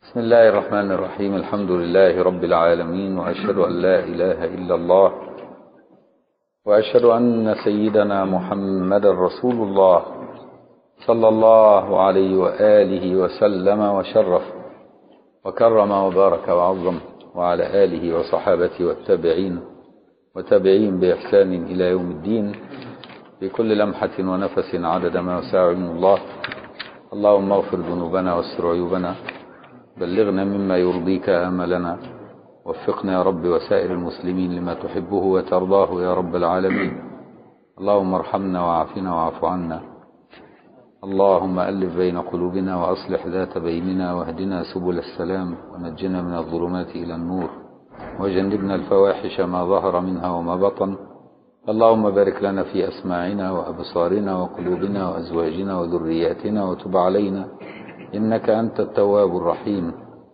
بسم الله الرحمن الرحيم الحمد لله رب العالمين وأشهد أن لا إله إلا الله وأشهد أن سيدنا محمد رسول الله صلى الله عليه وآله وسلم وشرف وكرم وبارك وعظم وعلى آله وصحابته والتابعين وتابعين بإحسان إلى يوم الدين بكل لمحة ونفس عدد ما وسع علم الله اللهم اغفر ذنوبنا واستر عيوبنا بلغنا مما يرضيك آملنا وفقنا يا رب وسائر المسلمين لما تحبه وترضاه يا رب العالمين اللهم ارحمنا وعافنا واعف عنا اللهم ألف بين قلوبنا وأصلح ذات بيننا واهدنا سبل السلام ونجنا من الظلمات إلى النور وجنبنا الفواحش ما ظهر منها وما بطن اللهم بارك لنا في أسماعنا وأبصارنا وقلوبنا وأزواجنا وذرياتنا وتب علينا إنك أنت التواب الرحيم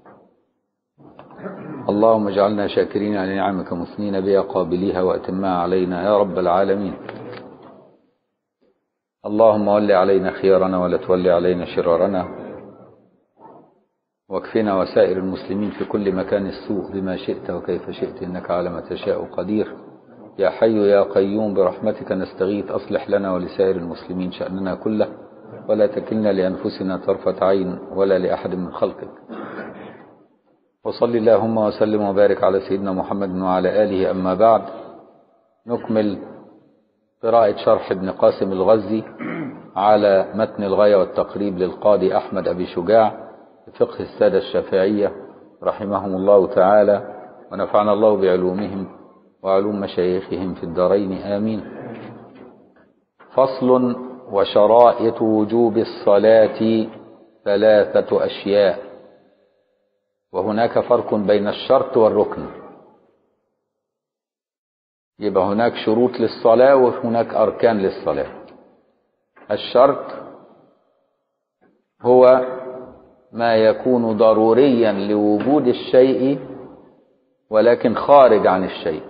اللهم اجعلنا شاكرين على نعمك مثنين بها قابليها وأتمها علينا يا رب العالمين اللهم ول علينا خيارنا ولا تولي علينا شرارنا واكفنا وسائر المسلمين في كل مكان السوء بما شئت وكيف شئت إنك على ما تشاء قدير يا حي يا قيوم برحمتك نستغيث أصلح لنا ولسائر المسلمين شأننا كله ولا تكلنا لأنفسنا طرفة عين ولا لأحد من خلقك وصل اللهم وسلم وبارك على سيدنا محمد وعلى آله أما بعد نكمل قراءة شرح ابن قاسم الغزي على متن الغاية والتقريب للقاضي أحمد أبي شجاع فقه السادة الشافعية رحمهم الله تعالى ونفعنا الله بعلومهم وعلوم مشايخهم في الدارين آمين فصل وشرائط وجوب الصلاة ثلاثة أشياء وهناك فرق بين الشرط والركن يبقى هناك شروط للصلاة وهناك أركان للصلاة الشرط هو ما يكون ضروريا لوجود الشيء ولكن خارج عن الشيء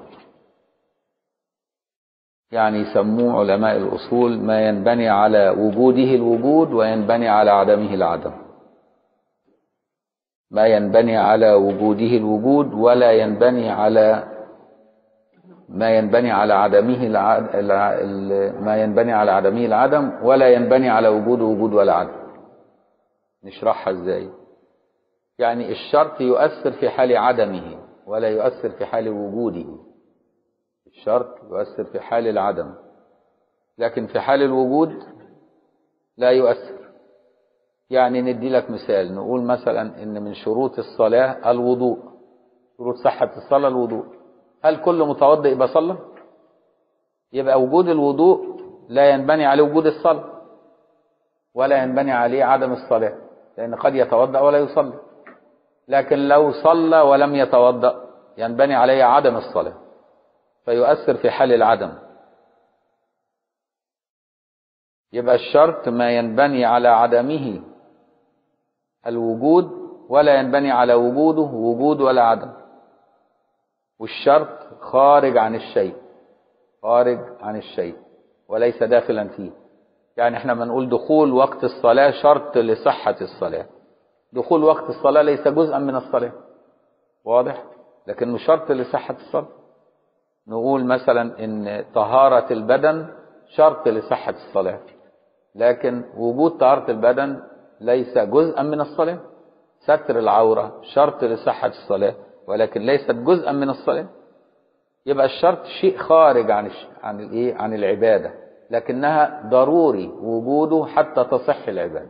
يعني يسموه علماء الأصول ما ينبني على وجوده الوجود وينبني على عدمه العدم ما ينبني على وجوده الوجود ولا ينبني على ما ينبني على عدمه العد... ما ينبني على عدمه العدم ولا ينبني على وجوده وجود ولا عدم نشرحها ازاي يعني الشرط يؤثر في حال عدمه ولا يؤثر في حال وجوده الشرط يؤثر في حال العدم لكن في حال الوجود لا يؤثر يعني ندي لك مثال نقول مثلا ان من شروط الصلاة الوضوء شروط صحة الصلاة الوضوء هل كل متوضئ يبقى صلى يبقى وجود الوضوء لا ينبني عليه وجود الصلاة ولا ينبني عليه عدم الصلاة لأن قد يتوضأ ولا يصلي لكن لو صلى ولم يتوضأ ينبني عليه عدم الصلاة فيؤثر في حال العدم يبقى الشرط ما ينبني على عدمه الوجود ولا ينبني على وجوده وجود ولا عدم والشرط خارج عن الشيء خارج عن الشيء وليس داخلا فيه يعني احنا بنقول دخول وقت الصلاة شرط لصحة الصلاة دخول وقت الصلاة ليس جزءا من الصلاة واضح لكنه شرط لصحة الصلاة نقول مثلا ان طهارة البدن شرط لصحة الصلاة لكن وجود طهارة البدن ليس جزءا من الصلاة ستر العورة شرط لصحة الصلاة ولكن ليست جزءا من الصلاة يبقى الشرط شيء خارج عن عن الايه عن العبادة لكنها ضروري وجوده حتى تصح العبادة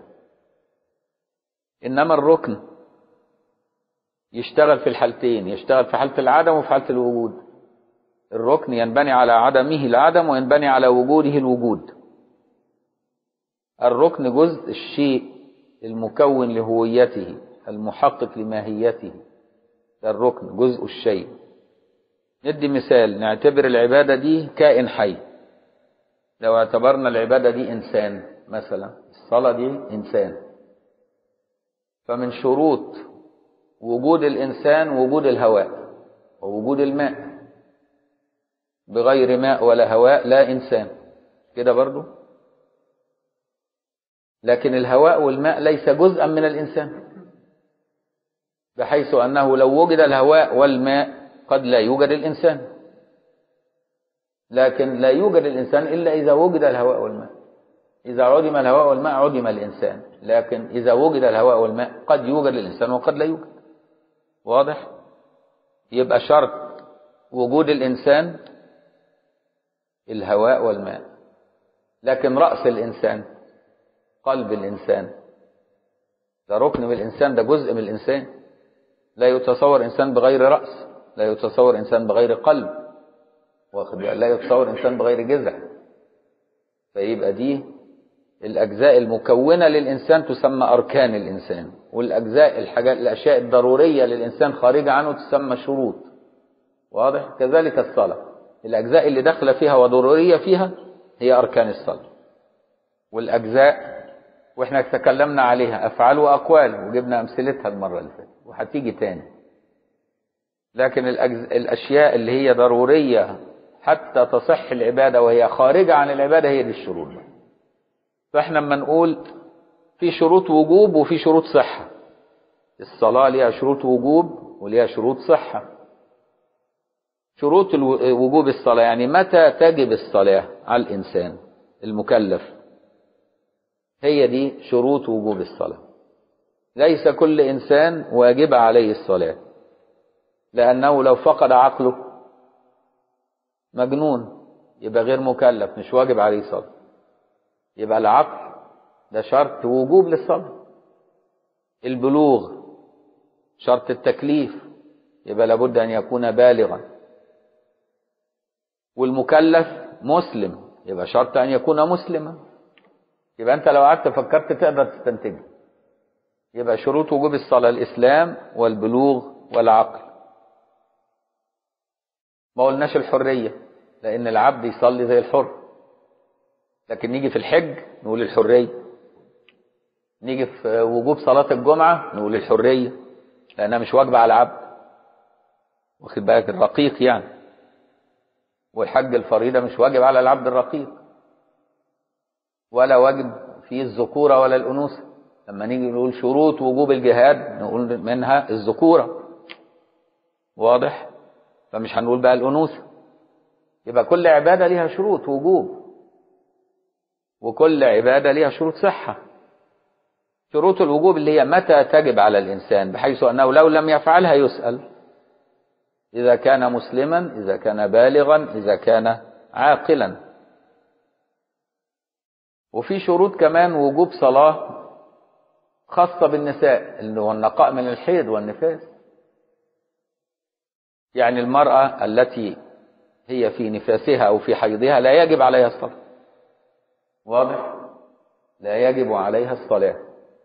انما الركن يشتغل في الحالتين يشتغل في حالة العدم وفي حالة الوجود الركن ينبني على عدمه العدم وينبني على وجوده الوجود الركن جزء الشيء المكون لهويته المحقق لماهيته ده الركن جزء الشيء ندي مثال نعتبر العبادة دي كائن حي لو اعتبرنا العبادة دي إنسان مثلا الصلاة دي إنسان فمن شروط وجود الإنسان وجود الهواء ووجود الماء بغير ماء ولا هواء لا إنسان كده برضو لكن الهواء والماء ليس جزءا من الإنسان بحيث أنه لو وجد الهواء والماء قد لا يوجد الإنسان لكن لا يوجد الإنسان إلا إذا وجد الهواء والماء إذا عدم الهواء والماء عدم الإنسان لكن إذا وجد الهواء والماء قد يوجد الإنسان وقد لا يوجد واضح يبقى شرط وجود الإنسان الهواء والماء لكن رأس الإنسان قلب الإنسان ده ركن من الإنسان ده جزء من الإنسان لا يتصور إنسان بغير رأس لا يتصور إنسان بغير قلب واخد لا يتصور إنسان بغير جذع فيبقى دي الأجزاء المكونة للإنسان تسمى أركان الإنسان والأجزاء الحاجات الأشياء الضرورية للإنسان خارجة عنه تسمى شروط واضح كذلك الصلاة الأجزاء اللي داخلة فيها وضرورية فيها هي أركان الصلاة والأجزاء واحنا تكلمنا عليها أفعال وأقوال وجبنا أمثلتها المرة اللي فاتت وهتيجي تاني لكن الأجز... الأشياء اللي هي ضرورية حتى تصح العبادة وهي خارجة عن العبادة هي دي الشروط بقى. فاحنا لما نقول في شروط وجوب وفي شروط صحة الصلاة ليها شروط وجوب وليها شروط صحة شروط وجوب الصلاة يعني متى تجب الصلاة على الإنسان المكلف هي دي شروط وجوب الصلاة ليس كل إنسان واجب عليه الصلاة لأنه لو فقد عقله مجنون يبقى غير مكلف مش واجب عليه صلاة يبقى العقل ده شرط وجوب للصلاة البلوغ شرط التكليف يبقى لابد أن يكون بالغا والمكلف مسلم يبقى شرط أن يكون مسلما يبقى أنت لو قعدت فكرت تقدر تستنتج يبقى شروط وجوب الصلاة الإسلام والبلوغ والعقل ما قلناش الحرية لأن العبد يصلي زي الحر لكن نيجي في الحج نقول الحرية نيجي في وجوب صلاة الجمعة نقول الحرية لأنها مش واجبة على العبد واخد بالك الرقيق يعني والحج الفريضة مش واجب على العبد الرقيق ولا واجب فيه الذكورة ولا الأنوثة لما نيجي نقول شروط وجوب الجهاد نقول منها الذكورة واضح فمش هنقول بقى الأنوثة يبقى كل عبادة ليها شروط وجوب وكل عبادة ليها شروط صحة شروط الوجوب اللي هي متى تجب على الإنسان بحيث أنه لو لم يفعلها يسأل إذا كان مسلما إذا كان بالغا إذا كان عاقلا وفي شروط كمان وجوب صلاة خاصة بالنساء اللي هو النقاء من الحيض والنفاس يعني المرأة التي هي في نفاسها أو في حيضها لا يجب عليها الصلاة واضح لا يجب عليها الصلاة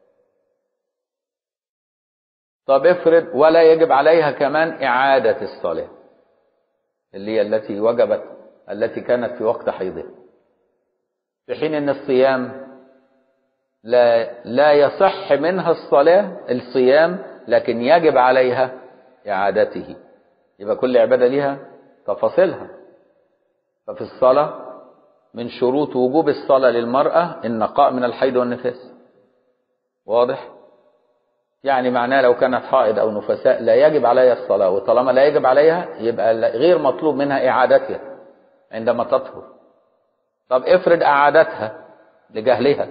طب افرض ولا يجب عليها كمان إعادة الصلاة اللي هي التي وجبت التي كانت في وقت حيضها في حين ان الصيام لا لا يصح منها الصلاة الصيام لكن يجب عليها إعادته يبقى كل عبادة ليها تفاصيلها ففي الصلاة من شروط وجوب الصلاة للمرأة النقاء من الحيض والنفاس واضح يعني معناه لو كانت حائض أو نفساء لا يجب عليها الصلاة وطالما لا يجب عليها يبقى غير مطلوب منها إعادتها عندما تطهر طب افرض أعادتها لجهلها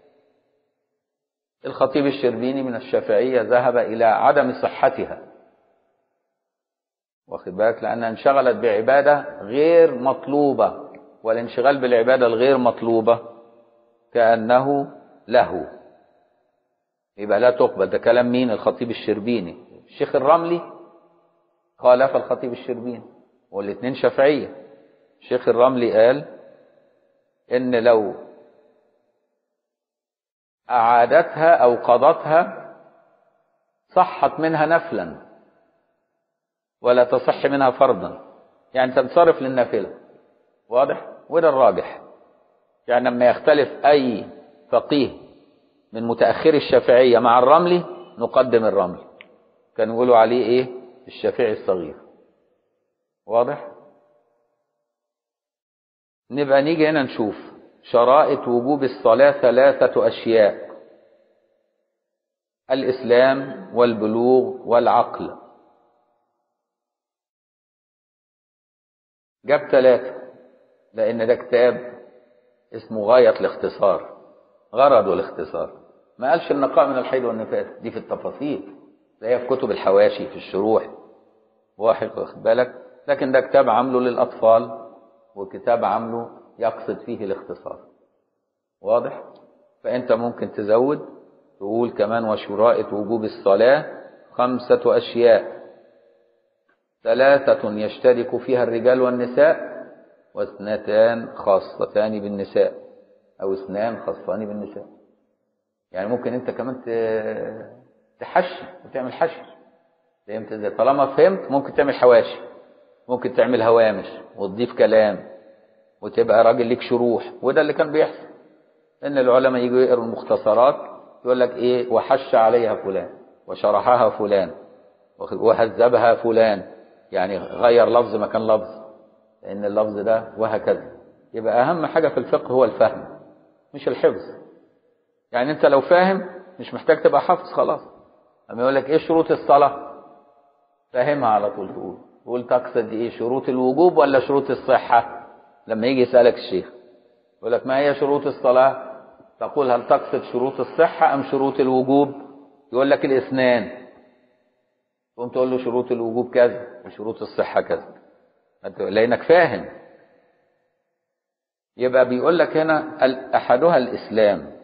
الخطيب الشربيني من الشافعية ذهب إلى عدم صحتها واخد بالك لأنها انشغلت بعبادة غير مطلوبة والانشغال بالعبادة الغير مطلوبة كأنه له يبقى لا تقبل ده كلام مين الخطيب الشربيني الشيخ الرملي خالف الخطيب الشربيني والاثنين شافعية الشيخ الرملي قال ان لو اعادتها او قضتها صحت منها نفلا ولا تصح منها فرضا يعني تنصرف للنافله واضح وده الراجح يعني لما يختلف اي فقيه من متاخري الشافعيه مع الرملي نقدم الرمل كانوا يقولوا عليه ايه الشافعي الصغير واضح نبقى نيجي هنا نشوف شرائط وجوب الصلاة ثلاثة أشياء الإسلام والبلوغ والعقل جاب ثلاثة لأن ده كتاب اسمه غاية الاختصار غرضه الاختصار ما قالش النقاء من الحيض والنفاس دي في التفاصيل تلاقيها في كتب الحواشي في الشروح واحد واخد بالك لكن ده كتاب عامله للأطفال وكتاب عامله يقصد فيه الاختصار واضح فأنت ممكن تزود تقول كمان وشرائط وجوب الصلاة خمسة أشياء ثلاثة يشترك فيها الرجال والنساء واثنتان خاصتان بالنساء أو اثنان خاصان بالنساء يعني ممكن أنت كمان تحشي وتعمل حشي فهمت ازاي طالما فهمت ممكن تعمل حواشي ممكن تعمل هوامش وتضيف كلام وتبقى راجل ليك شروح وده اللي كان بيحصل ان العلماء يجوا يقروا المختصرات يقول لك ايه وحش عليها فلان وشرحها فلان وهذبها فلان يعني غير لفظ مكان لفظ لان اللفظ ده وهكذا يبقى اهم حاجه في الفقه هو الفهم مش الحفظ يعني انت لو فاهم مش محتاج تبقى حافظ خلاص اما يقول لك ايه شروط الصلاه فاهمها على طول تقول تقول تقصد ايه شروط الوجوب ولا شروط الصحه لما يجي يسالك الشيخ يقول لك ما هي شروط الصلاه تقول هل تقصد شروط الصحه ام شروط الوجوب يقول لك الاثنان تقوم تقول له شروط الوجوب كذا وشروط الصحه كذا لانك فاهم يبقى بيقول لك هنا احدها الاسلام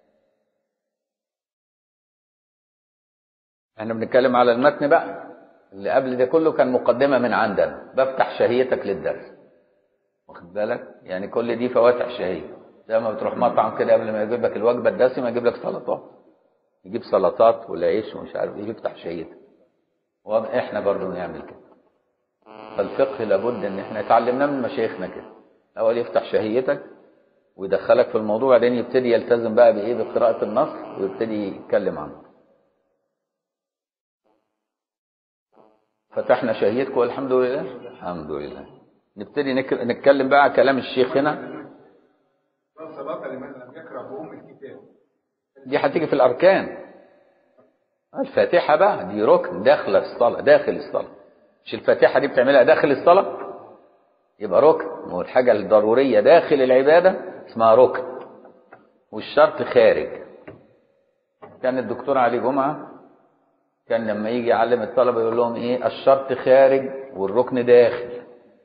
احنا بنتكلم على المتن بقى اللي قبل ده كله كان مقدمة من عندنا بفتح شهيتك للدرس واخد بالك يعني كل دي فواتح شهية زي ما بتروح مطعم كده قبل ما يجيب لك الوجبة الدسمة يجيب لك سلطات يجيب سلطات والعيش ومش عارف ايه يفتح شهيتك واضح احنا برضو نعمل كده فالفقه لابد ان احنا اتعلمناه من مشايخنا كده اول يفتح شهيتك ويدخلك في الموضوع بعدين يبتدي يلتزم بقى بايه بقراءة النص ويبتدي يتكلم عنه فتحنا شهيتكم والحمد لله الحمد لله نبتدي نك... نتكلم بقى كلام الشيخ هنا دي هتيجي في الاركان الفاتحه بقى دي ركن داخله في الصلاه داخل الصلاه مش الفاتحه دي بتعملها داخل الصلاه يبقى ركن والحاجه الضروريه داخل العباده اسمها ركن والشرط خارج كان الدكتور علي جمعه كان لما يجي يعلم الطلبة يقول لهم ايه الشرط خارج والركن داخل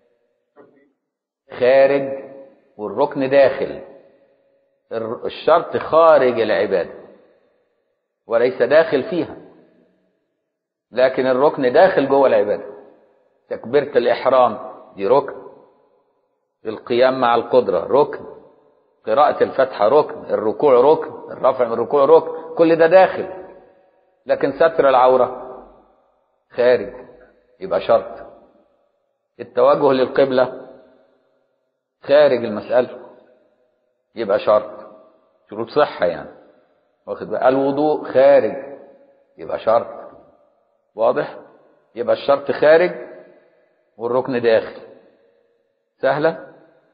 خارج والركن داخل الشرط خارج العبادة وليس داخل فيها لكن الركن داخل جوه العبادة تكبيرة الإحرام دي ركن القيام مع القدرة ركن قراءة الفاتحة ركن الركوع ركن الرفع من الركوع ركن كل ده داخل لكن ستر العورة خارج يبقى شرط التوجه للقبلة خارج المسألة يبقى شرط شروط صحة يعني واخد بقى الوضوء خارج يبقى شرط واضح يبقى الشرط خارج والركن داخل سهلة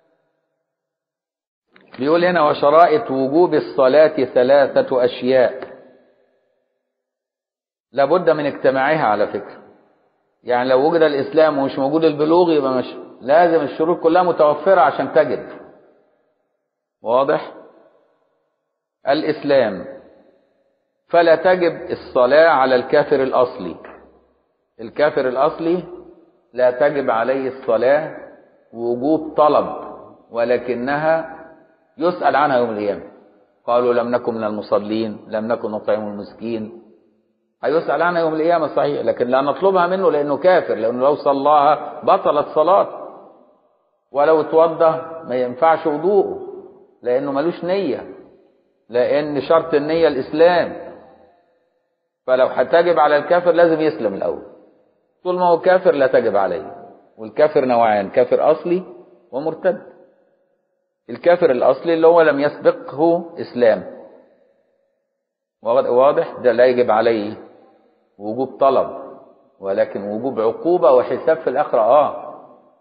بيقول هنا وشرائط وجوب الصلاة ثلاثة أشياء لابد من اجتماعها على فكرة يعني لو وجد الإسلام ومش موجود البلوغ يبقى مش لازم الشروط كلها متوفرة عشان تجد واضح الإسلام فلا تجب الصلاة على الكافر الأصلي الكافر الأصلي لا تجب عليه الصلاة وجوب طلب ولكنها يسأل عنها يوم القيامة قالوا لم نكن من المصلين لم نكن نطعم المسكين هيسأل عنها يوم القيامة صحيح لكن لا نطلبها منه لأنه كافر لأنه لو صلاها بطلت صلاة ولو اتوضى ما ينفعش وضوءه لأنه ملوش نية لأن شرط النية الإسلام فلو هتجب على الكافر لازم يسلم الأول طول ما هو كافر لا تجب عليه والكافر نوعان كافر أصلي ومرتد الكافر الأصلي اللي هو لم يسبقه إسلام واضح ده لا يجب عليه وجوب طلب ولكن وجوب عقوبة وحساب في الآخرة آه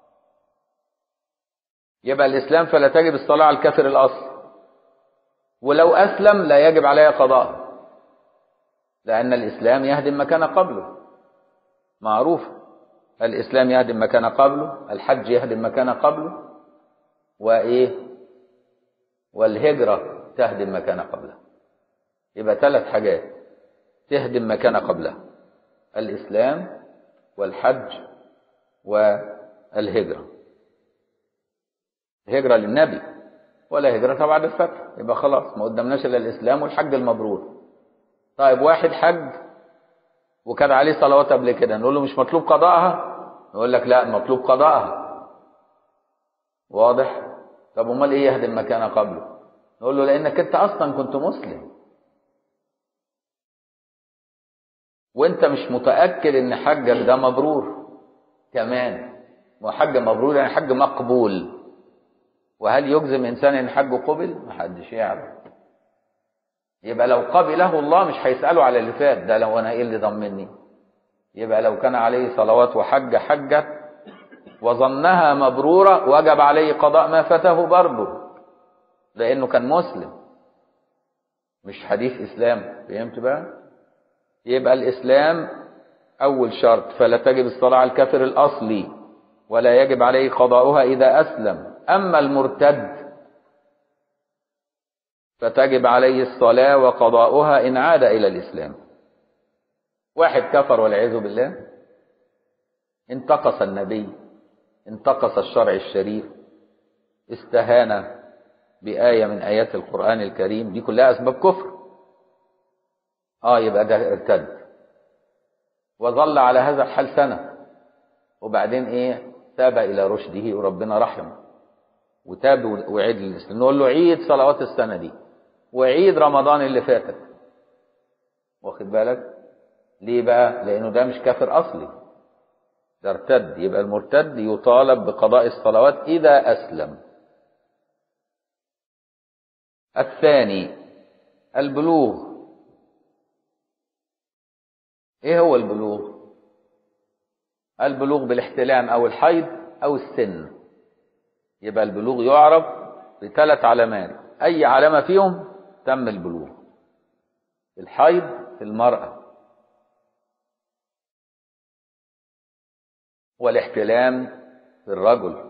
يبقى الإسلام فلا تجب الصلاة على الكافر الأصل ولو أسلم لا يجب عليه قضاء لأن الإسلام يهدم ما كان قبله معروف الإسلام يهدم ما كان قبله الحج يهدم ما كان قبله وإيه والهجرة تهدم ما كان قبله يبقى ثلاث حاجات تهدم ما كان قبله الإسلام والحج والهجرة هجرة للنبي ولا هجرة بعد الفتح يبقى خلاص ما قدمناش إلا الإسلام والحج المبرور طيب واحد حج وكان عليه صلوات قبل كده نقول له مش مطلوب قضاءها يقول لك لا مطلوب قضاءها واضح طب امال ايه يهدم ما كان قبله نقول له لانك انت اصلا كنت مسلم وانت مش متاكد ان حجك ده مبرور كمان وحج مبرور يعني حج مقبول وهل يجزم انسان ان حجه قبل محدش يعرف يبقى لو قبله الله مش هيساله على اللي فات ده لو انا ايه اللي ضمني يبقى لو كان عليه صلوات وحج حجه وظنها مبرورة وجب عليه قضاء ما فاته برضه لأنه كان مسلم مش حديث إسلام فهمت بقى يبقى الإسلام أول شرط فلا تجب الصلاة على الكافر الأصلي ولا يجب عليه قضاؤها إذا أسلم أما المرتد فتجب عليه الصلاة وقضاؤها إن عاد إلى الإسلام واحد كفر والعياذ بالله انتقص النبي انتقص الشرع الشريف استهان بآية من آيات القرآن الكريم دي كلها أسباب كفر آه يبقى ده ارتد وظل على هذا الحال سنة وبعدين إيه تاب إلى رشده وربنا رحمه وتاب وعيد للإسلام نقول له عيد صلوات السنة دي وعيد رمضان اللي فاتت واخد بالك ليه بقى لأنه ده مش كافر أصلي ده ارتد يبقى المرتد يطالب بقضاء الصلوات إذا أسلم الثاني البلوغ ايه هو البلوغ البلوغ بالاحتلام او الحيض او السن يبقى البلوغ يعرف بثلاث علامات اي علامة فيهم تم البلوغ الحيض في المرأة والاحتلام في الرجل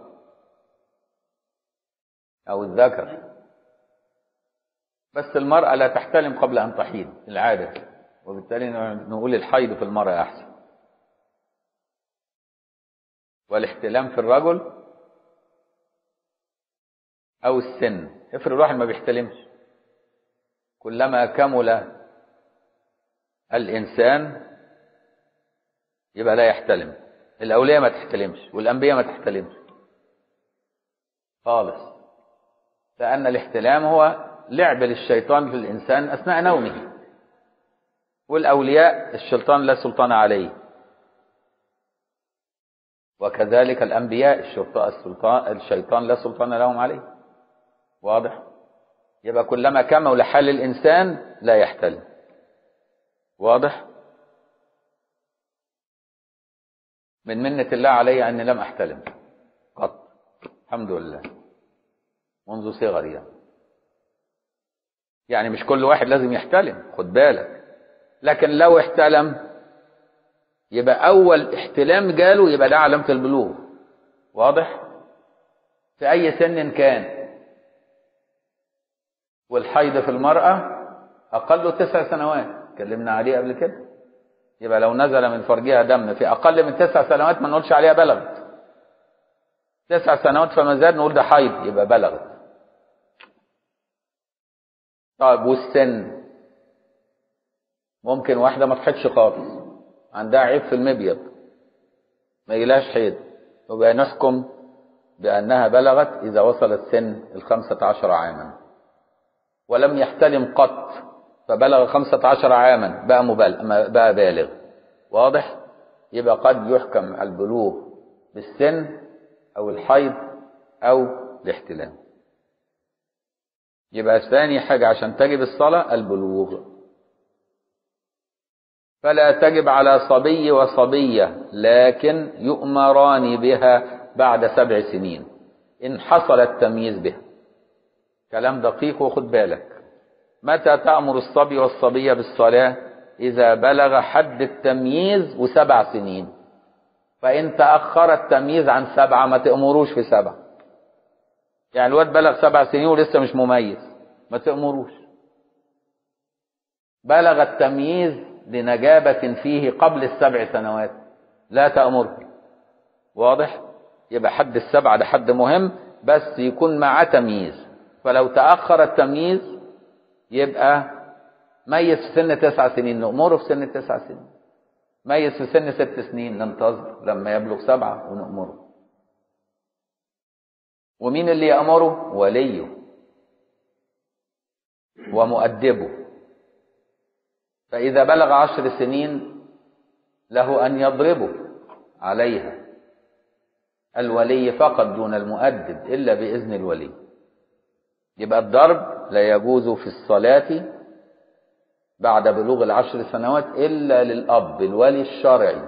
او الذكر بس المرأة لا تحتلم قبل ان تحيض العادة وبالتالي نقول الحيض في المرأة احسن والاحتلام في الرجل او السن افرض الواحد ما بيحتلمش كلما كمل الانسان يبقى لا يحتلم الاولياء ما تحتلمش والانبياء ما تحتلمش خالص لان الاحتلام هو لعب للشيطان في الانسان اثناء نومه والاولياء الشيطان لا سلطان عليه وكذلك الانبياء السلطان الشيطان لا سلطان لهم عليه واضح يبقى كلما كمل حال الانسان لا يحتلم واضح من منة الله علي أني لم أحتلم قط الحمد لله منذ صغري يعني. يعني مش كل واحد لازم يحتلم خد بالك لكن لو احتلم يبقى أول احتلام جاله يبقى ده علامة البلوغ واضح في أي سن كان والحيض في المرأة أقل تسع سنوات اتكلمنا عليه قبل كده يبقى لو نزل من فرجها دم في أقل من تسع سنوات ما نقولش عليها بلغت تسع سنوات فما زاد نقول ده حيض يبقى بلغت طيب والسن ممكن واحدة ما تحيضش خالص عندها عيب في المبيض ما يجيلهاش حيض يبقى نحكم بأنها بلغت إذا وصلت سن الخمسة عشر عاما ولم يحتلم قط فبلغ خمسة عشر عاما بقى, مبالغ بقى بالغ واضح يبقى قد يحكم البلوغ بالسن أو الحيض أو الاحتلام يبقى ثاني حاجة عشان تجب الصلاة البلوغ فلا تجب على صبي وصبية لكن يؤمران بها بعد سبع سنين إن حصل التمييز بها كلام دقيق وخد بالك متى تأمر الصبي والصبية بالصلاة إذا بلغ حد التمييز وسبع سنين فإن تأخر التمييز عن سبعة ما تأمروش في سبعة يعني الواد بلغ سبع سنين ولسه مش مميز ما تأمروش بلغ التمييز لنجابة فيه قبل السبع سنوات لا تأمره واضح يبقى حد السبعة ده حد مهم بس يكون معاه تمييز فلو تأخر التمييز يبقى ميز في سن تسع سنين نأمره في سن تسع سنين ميز في سن ست سنين ننتظر لما يبلغ سبعة ونأمره ومين اللي يأمره وليه ومؤدبه فإذا بلغ عشر سنين له أن يضربه عليها الولي فقط دون المؤدب إلا بإذن الولي يبقى الضرب لا يجوز في الصلاة بعد بلوغ العشر سنوات إلا للأب الولي الشرعي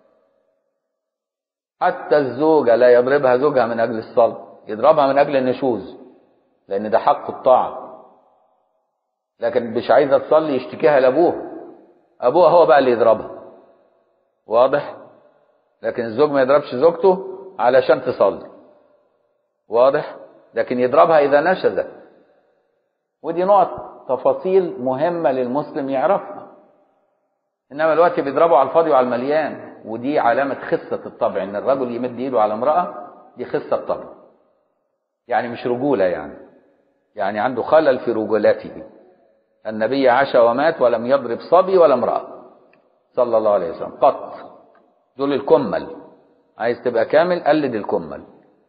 حتى الزوجة لا يضربها زوجها من أجل الصلاة يضربها من أجل النشوز لأن ده حق الطاعة لكن مش عايزة تصلي يشتكيها لأبوها أبوها هو بقى اللي يضربها واضح لكن الزوج ما يضربش زوجته علشان تصلي واضح لكن يضربها إذا نشزت ودي نقط تفاصيل مهمة للمسلم يعرفها إنما الوقت بيضربوا على الفاضي وعلى المليان ودي علامة خسة الطبع إن الرجل يمد إيده على امرأة دي خسة طبع يعني مش رجولة يعني يعني عنده خلل في رجولته النبي عاش ومات ولم يضرب صبي ولا امرأة صلى الله عليه وسلم قط دول الكمل عايز تبقى كامل قلد الكمل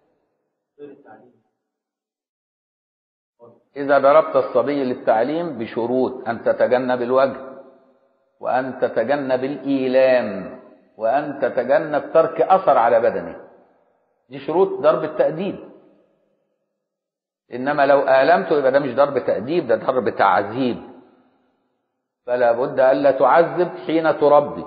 إذا ضربت الصبي للتعليم بشروط أن تتجنب الوجه وأن تتجنب الإيلام وأن تتجنب ترك أثر على بدنه دي شروط ضرب التأديب إنما لو آلمته يبقى ده مش ضرب تأديب ده ضرب تعذيب فلا بد ألا تعذب حين تربي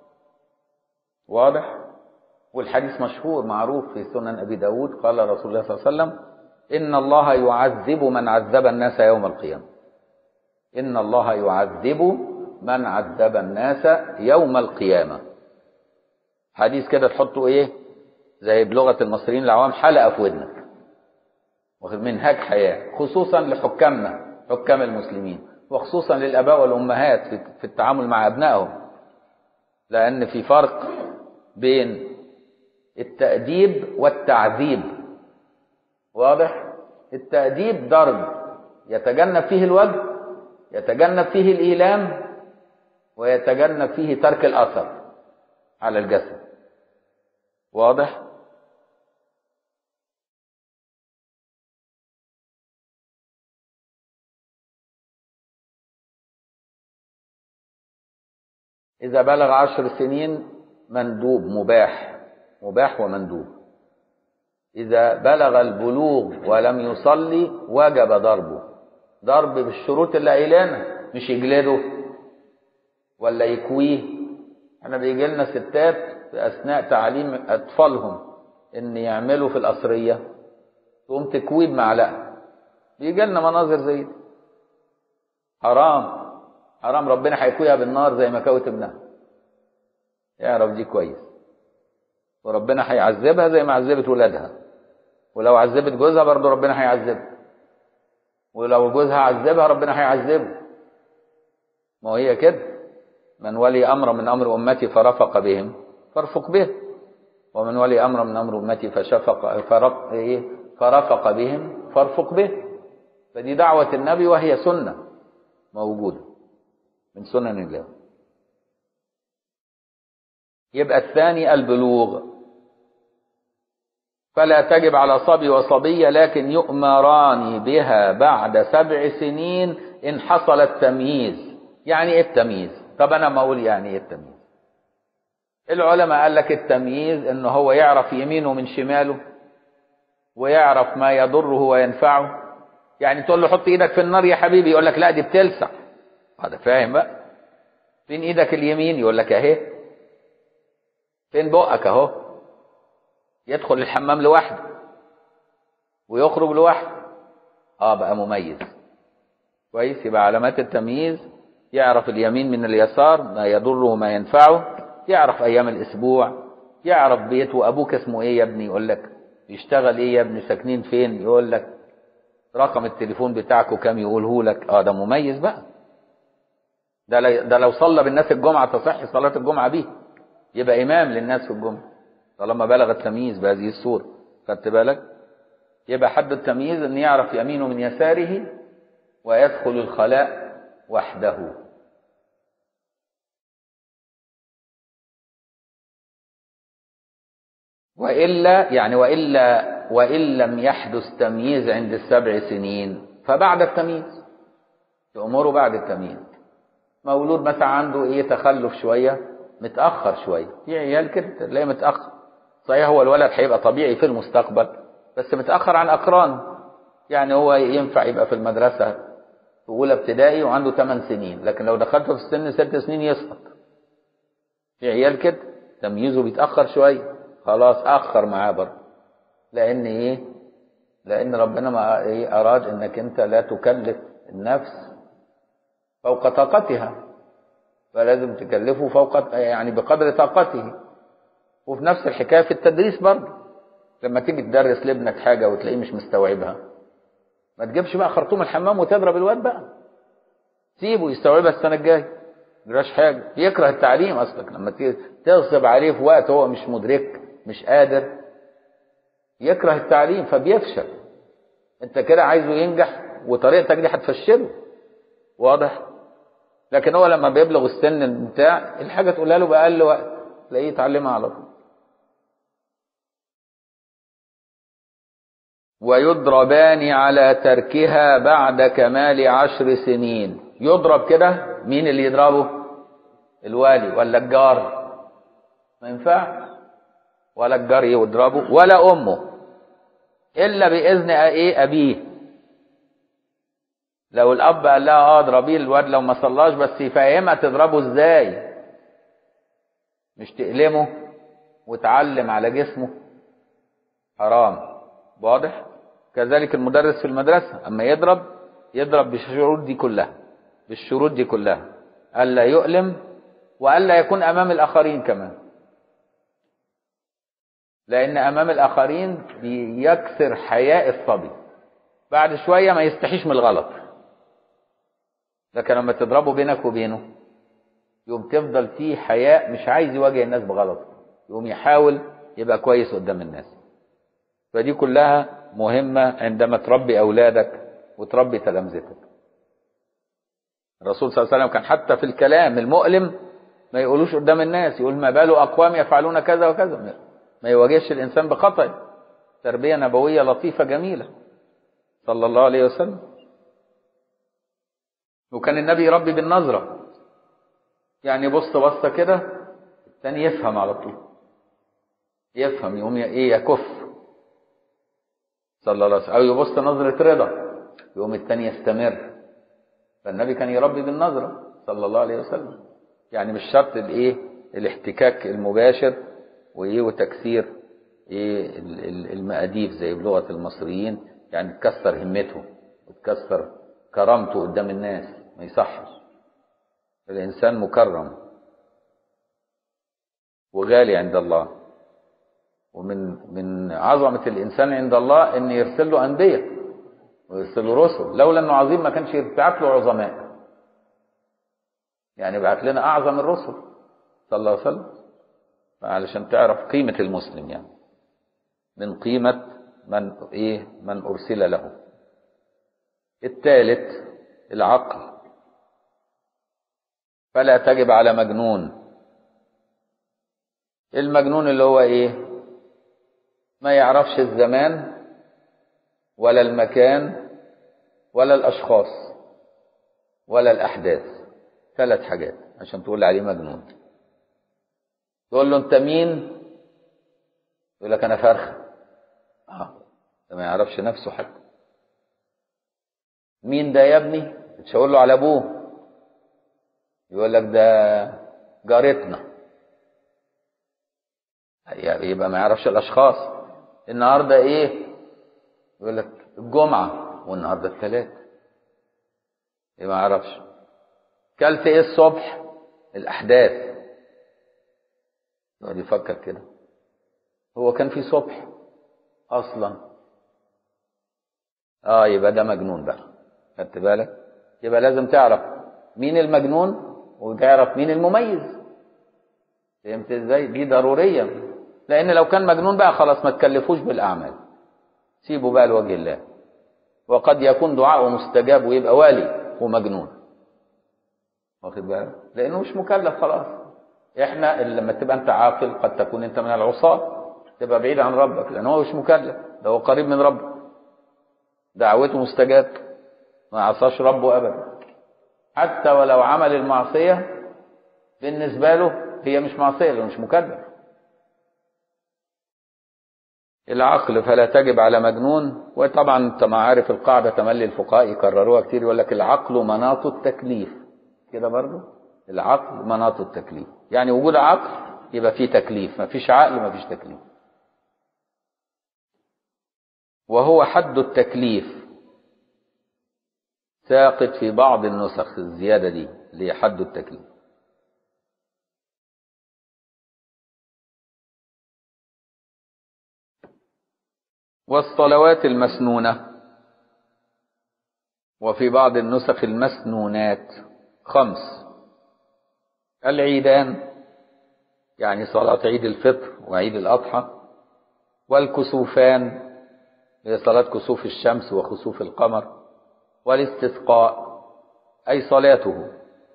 واضح والحديث مشهور معروف في سنن أبي داود قال رسول الله صلى الله عليه وسلم إن الله يعذب من عذب الناس يوم القيامة إن الله يعذب من عذب الناس يوم القيامة حديث كده تحطه إيه زي بلغة المصريين العوام حلقة في ودنك واخد منهاج حياة خصوصا لحكامنا حكام المسلمين وخصوصا للآباء والأمهات في التعامل مع أبنائهم لأن في فرق بين التأديب والتعذيب واضح التأديب ضرب يتجنب فيه الوجه يتجنب فيه الإيلام ويتجنب فيه ترك الأثر على الجسد واضح إذا بلغ عشر سنين مندوب مباح مباح ومندوب إذا بلغ البلوغ ولم يصلي وجب ضربه ضرب بالشروط اللي قايلينها مش يجلده ولا يكويه احنا بيجي لنا ستات في أثناء تعليم أطفالهم إن يعملوا في القصرية تقوم تكويه بمعلقة بيجي لنا مناظر زي دي حرام حرام ربنا هيكويها بالنار زي ما كوت ابنها يعرف دي كويس وربنا هيعذبها زي ما عذبت ولادها ولو عذبت جوزها برضه ربنا هيعذبها ولو جوزها عذبها ربنا هيعذبه ما هي كده من ولي امر من امر امتي فرفق بهم فارفق به ومن ولي امر من امر امتي فشفق فرق ايه فرفق بهم فارفق به فدي دعوه النبي وهي سنه موجوده من سنن الله يبقى الثاني البلوغ فلا تجب على صبي وصبية لكن يؤمران بها بعد سبع سنين إن حصل التمييز يعني إيه التمييز طب أنا ما أقول يعني إيه التمييز العلماء قال لك التمييز إن هو يعرف يمينه من شماله ويعرف ما يضره وينفعه يعني تقول له حط ايدك في النار يا حبيبي يقول لك لا دي بتلسع هذا فاهم بقى فين ايدك اليمين يقول لك اهي فين بقك اهو يدخل الحمام لوحده ويخرج لوحده اه بقى مميز كويس يبقى علامات التمييز يعرف اليمين من اليسار ما يضره ما ينفعه يعرف ايام الاسبوع يعرف بيته ابوك اسمه ايه يا ابني يقول لك بيشتغل ايه يا ابني ساكنين فين يقول لك رقم التليفون بتاعكم كام يقوله لك اه ده مميز بقى ده لي- ده لو صلى بالناس الجمعه تصح صلاه الجمعه بيه يبقى امام للناس في الجمعه طالما بلغ التمييز بهذه الصوره خدت بالك يبقى حد التمييز ان يعرف يمينه من يساره ويدخل الخلاء وحده وإلا يعني وإلا وإن لم يحدث تمييز عند السبع سنين فبعد التمييز تأمره بعد التمييز مولود مثلا عنده إيه تخلف شوية متأخر شوية في عيال كده تلاقيه متأخر صحيح هو الولد هيبقى طبيعي في المستقبل بس متأخر عن أقرانه يعني هو ينفع يبقى في المدرسة في أولى ابتدائي وعنده 8 سنين لكن لو دخلته في السن 6 سنين يسقط في عيال كده تمييزه بيتأخر شوية خلاص أخر معاه برضه لأن إيه؟ لأن ربنا ما إيه أراد إنك أنت لا تكلف النفس فوق طاقتها فلازم تكلفه فوق يعني بقدر طاقته وفي نفس الحكاية في التدريس برضه لما تيجي تدرس لابنك حاجة وتلاقيه مش مستوعبها ما تجيبش بقى خرطوم الحمام وتضرب الواد بقى سيبه يستوعبها السنة الجاية مجراش حاجة يكره التعليم أصلك لما تيجي تغصب عليه في وقت هو مش مدرك مش قادر يكره التعليم فبيفشل انت كده عايزه ينجح وطريقتك دي هتفشله واضح لكن هو لما بيبلغ السن بتاع الحاجة تقولها له بأقل وقت تلاقيه يتعلمها على طول ويضربان على تركها بعد كمال عشر سنين يضرب كده مين اللي يضربه الوالي ولا الجار ما ينفعش ولا الجار يضربه ولا امه الا باذن ايه ابيه لو الاب قال لها اه اضربيه الواد لو ما صلاش بس يفهمها تضربه ازاي مش تألمه وتعلم على جسمه حرام واضح كذلك المدرس في المدرسة أما يضرب يضرب بالشروط دي كلها بالشروط دي كلها ألا يؤلم وألا يكون أمام الآخرين كمان لأن أمام الآخرين بيكسر حياء الصبي بعد شوية ما يستحيش من الغلط لكن لما تضربه بينك وبينه يقوم تفضل فيه حياء مش عايز يواجه الناس بغلط يقوم يحاول يبقى كويس قدام الناس فدي كلها مهمة عندما تربي أولادك وتربي تلامذتك الرسول صلى الله عليه وسلم كان حتى في الكلام المؤلم ما يقولوش قدام الناس يقول ما بال أقوام يفعلون كذا وكذا ما يواجهش الإنسان بخطأ تربية نبوية لطيفة جميلة صلى الله عليه وسلم وكان النبي يربي بالنظرة يعني بص بصة كده الثاني يفهم على طول يفهم يقوم ايه يكف صلى الله عليه وسلم او يبص نظرة رضا يقوم الثاني يستمر فالنبي كان يربي بالنظرة صلى الله عليه وسلم يعني مش شرط الايه الاحتكاك المباشر وايه وتكسير ايه المقاديف زي بلغة المصريين يعني تكسر همته وتكسر كرامته قدام الناس ما يصحش الإنسان مكرم وغالي عند الله ومن من عظمة الإنسان عند الله إن يرسل له أنبياء ويرسل له رسل لولا إنه عظيم ما كانش يبعت له عظماء يعني بعت لنا أعظم الرسل صلى الله عليه وسلم علشان تعرف قيمة المسلم يعني من قيمة من إيه من أرسل له الثالث العقل فلا تجب على مجنون المجنون اللي هو ايه ما يعرفش الزمان ولا المكان ولا الاشخاص ولا الاحداث ثلاث حاجات عشان تقول عليه مجنون تقول له انت مين يقول لك انا فرخه اه ده ما يعرفش نفسه حتى مين ده يا ابني تشاور له على ابوه يقول لك ده جارتنا يبقى ما يعرفش الاشخاص النهارده ايه يقول لك الجمعه والنهارده الثلاث يبقى ما يعرفش كلت ايه الصبح الاحداث يقعد يفكر كده هو كان في صبح اصلا اه يبقى ده مجنون بقى خدت بالك يبقى لازم تعرف مين المجنون وتعرف مين المميز فهمت ازاي دي ضروريه لان لو كان مجنون بقى خلاص ما تكلفوش بالاعمال سيبه بقى لوجه الله وقد يكون دعاءه مستجاب ويبقى والي ومجنون واخد بالك لانه مش مكلف خلاص احنا اللي لما تبقى انت عاقل قد تكون انت من العصاة تبقى بعيد عن ربك لان هو مش مكلف ده هو قريب من ربك دعوته مستجاب ما عصاش ربه ابدا حتى ولو عمل المعصيه بالنسبه له هي مش معصيه لانه مش مكلف العقل فلا تجب على مجنون وطبعا انت ما عارف القاعده تملي الفقهاء يكرروها كتير يقول لك العقل مناط التكليف كده برضه العقل مناط التكليف يعني وجود عقل يبقى فيه تكليف ما فيش عقل ما فيش تكليف وهو حد التكليف ساقط في بعض النسخ الزيادة دي اللي هي حد التكليف والصلوات المسنونة وفي بعض النسخ المسنونات خمس العيدان يعني صلاة عيد الفطر وعيد الأضحى والكسوفان هي صلاة كسوف الشمس وخسوف القمر والاستسقاء أي صلاته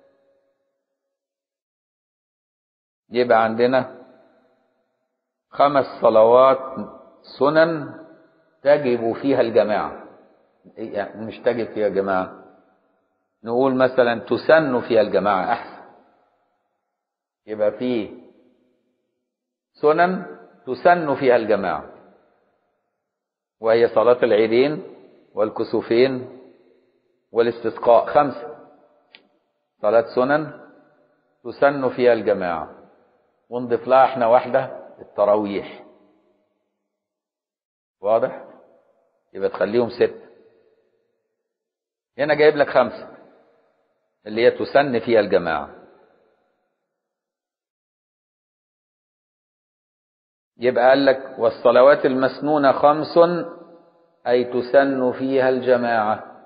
يبقى عندنا خمس صلوات سنن تجب فيها الجماعة يعني مش تجب فيها جماعة نقول مثلا تسن فيها الجماعة أحسن يبقى في سنن تسن فيها الجماعة وهي صلاة العيدين والكسوفين والاستسقاء خمسة صلاة سنن تسن فيها الجماعة ونضيف لها احنا واحدة التراويح واضح يبقى تخليهم ست هنا جايب لك خمسة اللي هي تسن فيها الجماعة يبقى قال لك والصلوات المسنونة خمس أي تسن فيها الجماعة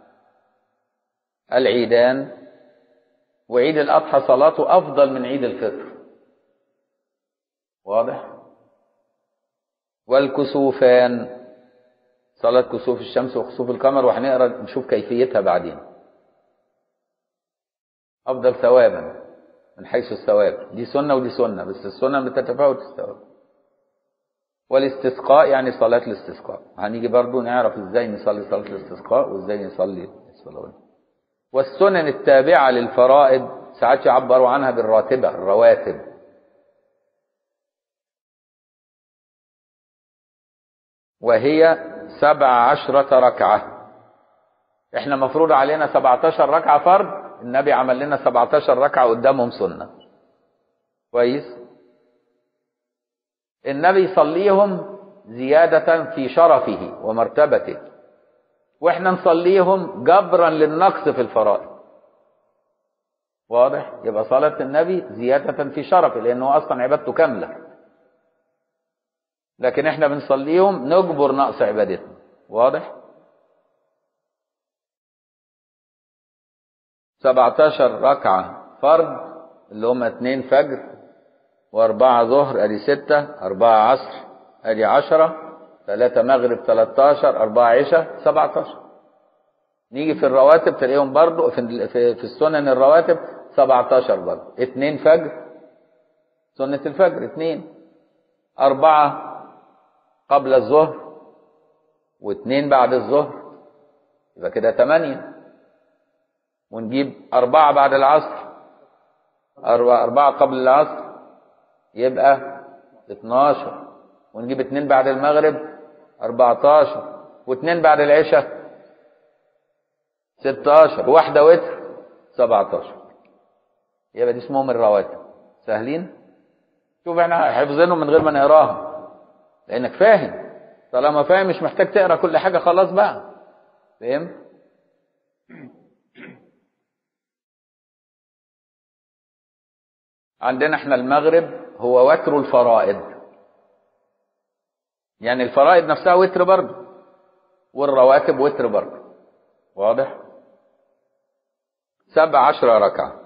العيدان وعيد الأضحى صلاته أفضل من عيد الفطر واضح والكسوفان صلاة كسوف الشمس وخسوف القمر وهنقرا نشوف كيفيتها بعدين أفضل ثوابا من حيث الثواب دي سنة ودي سنة بس السنة بتتفاوت الثواب والاستسقاء يعني صلاة الاستسقاء هنيجي برضو نعرف ازاي نصلي صلاة الاستسقاء وازاي نصلي الصلوات والسنن التابعة للفرائض ساعات يعبروا عنها بالراتبة الرواتب وهي سبع عشرة ركعة احنا مفروض علينا سبعتاشر ركعة فرض النبي عمل لنا سبعتاشر ركعة قدامهم سنة كويس النبي يصليهم زيادة في شرفه ومرتبته واحنا نصليهم جبرا للنقص في الفرائض واضح يبقى صلاة النبي زيادة في شرفه لأنه أصلا عبادته كاملة لكن احنا بنصليهم نجبر نقص عبادتنا واضح 17 ركعة فرض اللي هم اتنين فجر واربعة ظهر ادي ستة اربعة عصر ادي عشرة ثلاثة مغرب 13 اربعة عشاء 17 نيجي في الرواتب تلاقيهم برضو في, في, في السنن الرواتب 17 برضو اتنين فجر سنة الفجر اتنين أربعة قبل الظهر واثنين بعد الظهر يبقى كده ثمانية ونجيب أربعة بعد العصر أربعة, أربعة قبل العصر يبقى 12 ونجيب اثنين بعد المغرب 14 واثنين بعد العشاء 16 واحدة وتر 17 يبقى دي اسمهم الرواتب سهلين شوف احنا حافظينهم من غير ما نقراهم لانك فاهم طالما فاهم مش محتاج تقرا كل حاجه خلاص بقى فاهم عندنا احنا المغرب هو وتر الفرائض يعني الفرائض نفسها وتر برضه والرواتب وتر برضه واضح سبع عشر ركعة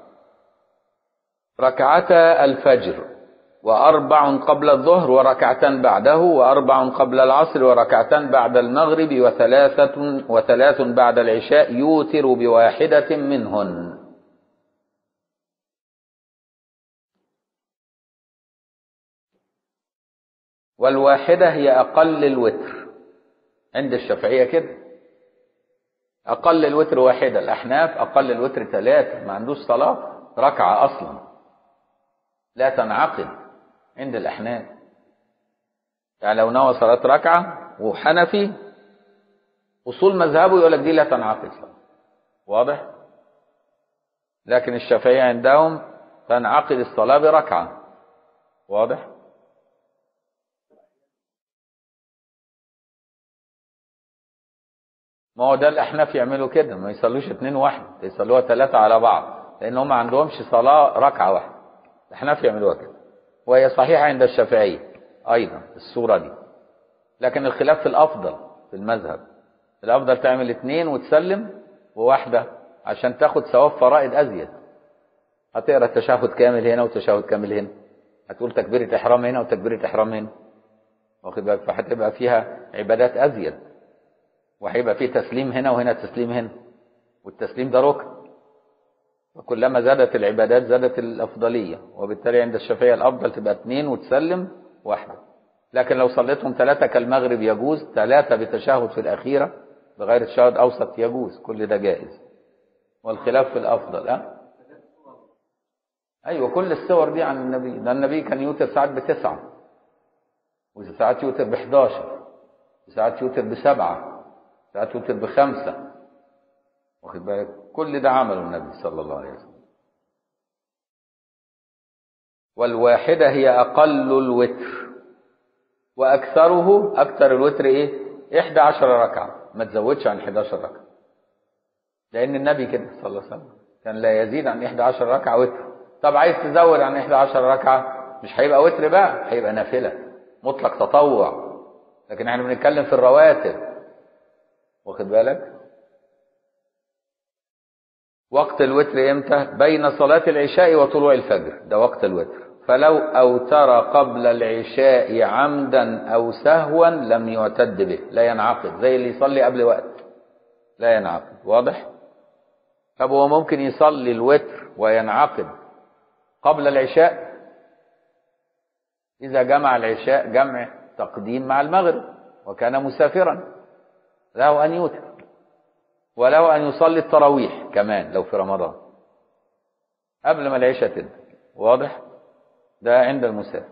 ركعتا الفجر وأربع قبل الظهر وركعتان بعده وأربع قبل العصر وركعتان بعد المغرب وثلاثة وثلاث بعد العشاء يوتر بواحدة منهن والواحدة هي أقل الوتر عند الشافعية كده أقل الوتر واحدة الأحناف أقل الوتر ثلاثة ما عندوش صلاة ركعة أصلا لا تنعقد عند الأحناف يعني لو نوى صلاة ركعة وحنفي أصول مذهبه يقول لك دي لا تنعقد صلاة واضح؟ لكن الشافعية عندهم تنعقد الصلاة بركعة واضح؟ ما هو ده الأحناف يعملوا كده ما يصلوش اتنين واحد يصلوها ثلاثة على بعض لأن هم ما عندهمش صلاة ركعة واحدة الأحناف يعملوها كده وهي صحيحة عند الشافعية أيضا الصورة دي لكن الخلاف في الأفضل في المذهب الأفضل تعمل اتنين وتسلم وواحدة عشان تاخد ثواب فرائض أزيد هتقرا التشهد كامل هنا وتشهد كامل هنا هتقول تكبيرة إحرام هنا وتكبيرة إحرام هنا واخد بالك فهتبقى فيها عبادات أزيد وهيبقى فيه تسليم هنا وهنا تسليم هنا والتسليم ده ركن وكلما زادت العبادات زادت الأفضلية وبالتالي عند الشافعية الأفضل تبقى اثنين وتسلم واحدة لكن لو صليتهم ثلاثة كالمغرب يجوز ثلاثة بتشهد في الأخيرة بغير تشهد أوسط يجوز كل ده جائز والخلاف في الأفضل أه؟ أيوة كل الصور دي عن النبي ده النبي كان يوتر ساعات بتسعة وساعات يوتر بحداشر وساعات يوتر بسبعة ساعات يوتر بخمسة واخد بالك كل ده عمله النبي صلى الله عليه وسلم والواحدة هي أقل الوتر وأكثره أكثر الوتر إيه؟ 11 ركعة ما تزودش عن 11 ركعة لأن النبي كده صلى الله عليه وسلم كان لا يزيد عن 11 ركعة وتر طب عايز تزود عن 11 ركعة مش هيبقى وتر بقى هيبقى نافلة مطلق تطوع لكن احنا بنتكلم في الرواتب واخد بالك وقت الوتر امتى بين صلاة العشاء وطلوع الفجر ده وقت الوتر فلو أوتر قبل العشاء عمدا أو سهوا لم يعتد به لا ينعقد زي اللي يصلي قبل وقت لا ينعقد واضح طب هو ممكن يصلي الوتر وينعقد قبل العشاء إذا جمع العشاء جمع تقديم مع المغرب وكان مسافرا له أن يوتر وله أن يصلي التراويح كمان لو في رمضان قبل ما العشاء تبدأ واضح ده عند المسافر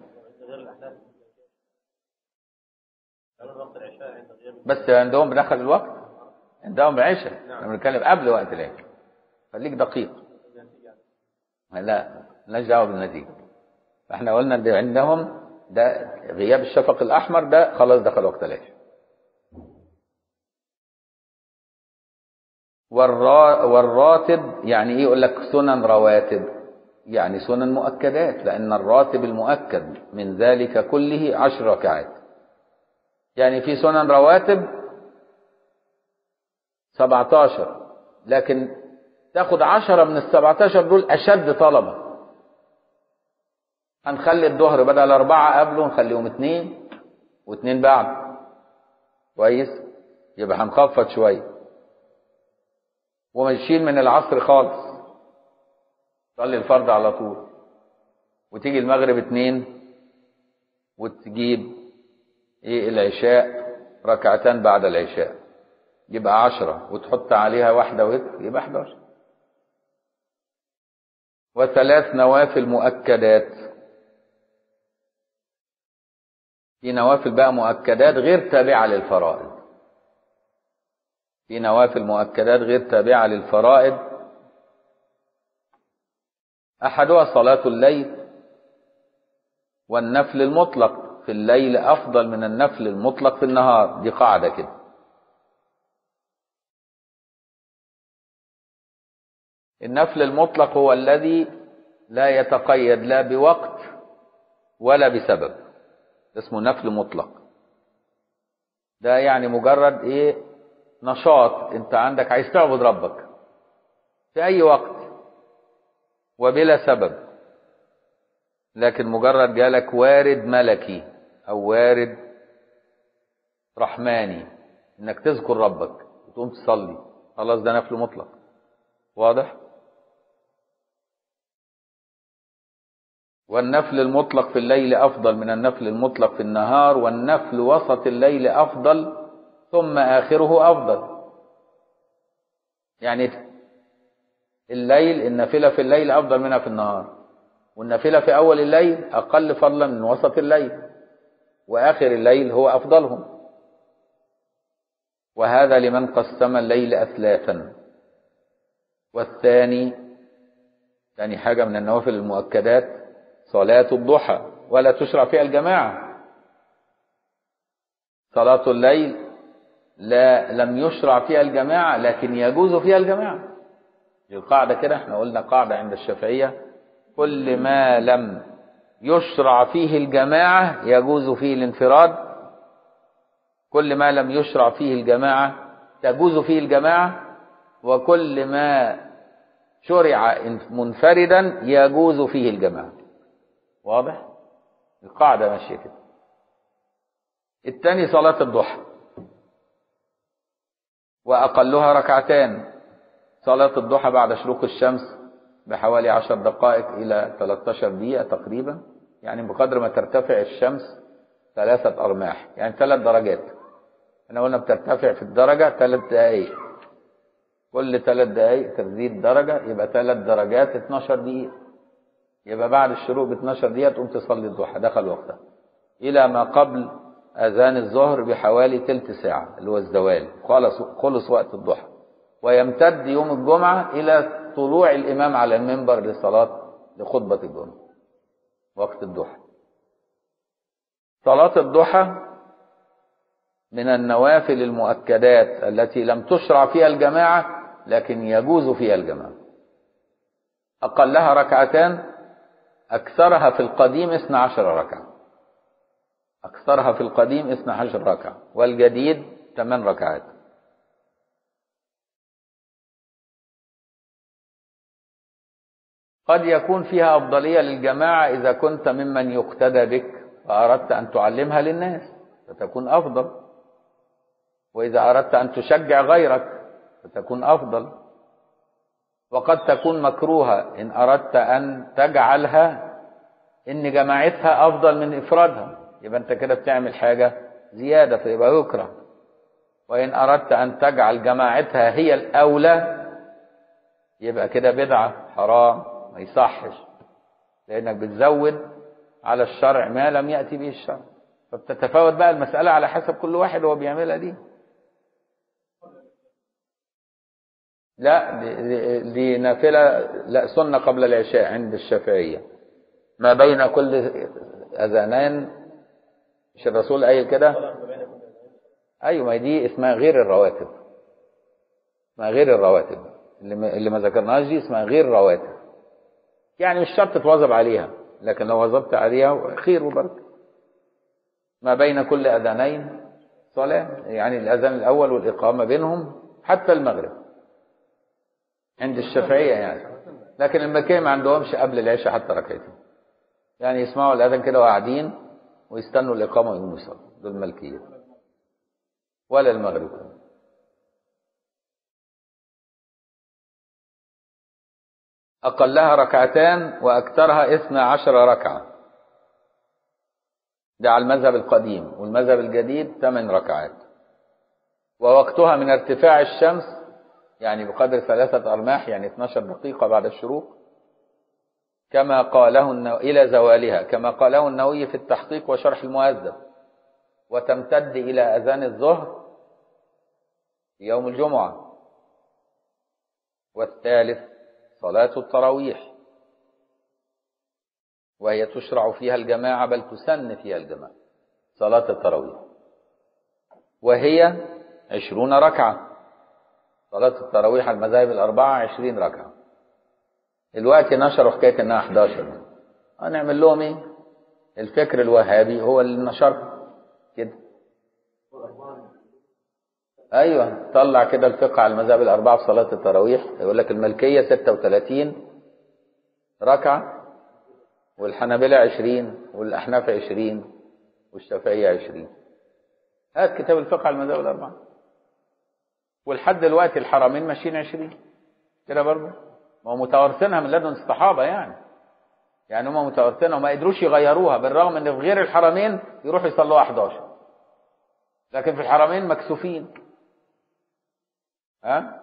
بس عندهم بدخل الوقت عندهم العشاء احنا بنتكلم قبل وقت العشاء خليك دقيق لا مالناش دعوه بالنتيجه فاحنا قلنا ان عندهم ده غياب الشفق الاحمر ده خلاص دخل وقت العشاء والرا والراتب يعني ايه يقول لك سنن رواتب يعني سنن مؤكدات لان الراتب المؤكد من ذلك كله عشر ركعات يعني في سنن رواتب 17 لكن تاخد عشرة من السبعتاشر دول أشد طلبة هنخلي الظهر بدل أربعة قبله نخليهم اتنين واتنين بعد كويس يبقى هنخفض شوية وماشيين من العصر خالص تصلي الفرض على طول وتيجي المغرب اتنين وتجيب ايه العشاء ركعتان بعد العشاء يبقى عشرة وتحط عليها واحدة وتر يبقى 11 وثلاث نوافل مؤكدات في نوافل بقى مؤكدات غير تابعة للفرائض في نوافل مؤكدات غير تابعة للفرائض أحدها صلاة الليل والنفل المطلق في الليل أفضل من النفل المطلق في النهار دي قاعدة كده النفل المطلق هو الذي لا يتقيد لا بوقت ولا بسبب اسمه نفل مطلق ده يعني مجرد ايه نشاط انت عندك عايز تعبد ربك في اي وقت وبلا سبب لكن مجرد جالك وارد ملكي او وارد رحماني انك تذكر ربك وتقوم تصلي خلاص ده نفل مطلق واضح والنفل المطلق في الليل افضل من النفل المطلق في النهار والنفل وسط الليل افضل ثم اخره افضل يعني الليل النافله في الليل افضل منها في النهار والنافله في اول الليل اقل فضلا من وسط الليل واخر الليل هو افضلهم وهذا لمن قسم الليل اثلاثا والثاني ثاني حاجه من النوافل المؤكدات صلاه الضحى ولا تشرع فيها الجماعه صلاه الليل لا لم يشرع فيها الجماعه لكن يجوز فيها الجماعه القاعده كده احنا قلنا قاعده عند الشافعيه كل ما لم يشرع فيه الجماعه يجوز فيه الانفراد كل ما لم يشرع فيه الجماعة تجوز فيه الجماعة وكل ما شرع منفردا يجوز فيه الجماعة واضح القاعدة ماشية كده الثاني صلاة الضحى وأقلها ركعتان صلاة الضحى بعد شروق الشمس بحوالي عشر دقائق إلى 13 دقيقة تقريبا يعني بقدر ما ترتفع الشمس ثلاثة أرماح يعني ثلاث درجات احنا قلنا بترتفع في الدرجة ثلاث دقايق كل ثلاث دقايق تزيد درجة يبقى ثلاث درجات 12 دقيقة يبقى بعد الشروق ب 12 دقيقة تقوم تصلي الضحى دخل وقتها إلى ما قبل أذان الظهر بحوالي تلت ساعة اللي هو الزوال خلص خلص وقت الضحى ويمتد يوم الجمعة إلى طلوع الإمام على المنبر لصلاة لخطبة الجمعة وقت الضحى صلاة الضحى من النوافل المؤكدات التي لم تشرع فيها الجماعة لكن يجوز فيها الجماعة أقلها ركعتان أكثرها في القديم 12 ركعة أكثرها في القديم 12 ركعة والجديد 8 ركعات قد يكون فيها أفضلية للجماعة إذا كنت ممن يقتدى بك وأردت أن تعلمها للناس فتكون أفضل وإذا أردت أن تشجع غيرك فتكون أفضل وقد تكون مكروهة إن أردت أن تجعلها إن جماعتها أفضل من إفرادها يبقى أنت كده بتعمل حاجة زيادة فيبقى يكره وإن أردت أن تجعل جماعتها هي الأولى يبقى كده بدعة حرام ما يصحش لأنك بتزود على الشرع ما لم يأتي به الشرع فبتتفاوت بقى المسألة على حسب كل واحد هو بيعملها دي لا دي, دي, دي نافلة لا سنة قبل العشاء عند الشافعية ما بين كل أذانين مش الرسول قايل كده أيوة ما دي اسمها غير الرواتب اسمها غير الرواتب اللي ما, اللي ما ذكرناهاش دي اسمها غير رواتب يعني مش شرط تواظب عليها لكن لو واظبت عليها خير وبركة ما بين كل أذانين صلاة يعني الأذان الأول والإقامة بينهم حتى المغرب عند الشافعية يعني لكن المكيه ما عندهمش قبل العشاء حتى ركعتين يعني يسمعوا الأذان كده وقاعدين ويستنوا الإقامة ويقوموا يصلوا دول الملكية ولا المغرب أقلها ركعتان وأكثرها إثنى عشر ركعة ده على المذهب القديم والمذهب الجديد ثمان ركعات ووقتها من ارتفاع الشمس يعني بقدر ثلاثة أرماح يعني 12 دقيقة بعد الشروق كما قاله النو... إلى زوالها كما قاله النووي في التحقيق وشرح المهذب وتمتد إلى أذان الظهر يوم الجمعة والثالث صلاة التراويح وهي تشرع فيها الجماعة بل تسن فيها الجماعة صلاة التراويح وهي عشرون ركعة صلاة التراويح المذاهب الأربعة عشرين ركعة دلوقتي نشروا حكايه انها 11 هنعمل لهم ايه الفكر الوهابي هو اللي نشرها كده ايوه طلع كده الفقه على المذاهب الاربعه في صلاه التراويح يقول لك الملكيه 36 ركعه والحنابلة 20 والاحناف 20 والشافعيه 20 هات كتاب الفقه على المذاهب الاربعه ولحد دلوقتي الحرمين ماشيين 20 كده برضه ما هو متوارثينها من لدن الصحابه يعني يعني هم متوارثينها وما قدروش يغيروها بالرغم ان في غير الحرمين يروحوا يصلوها 11 لكن في الحرمين مكسوفين ها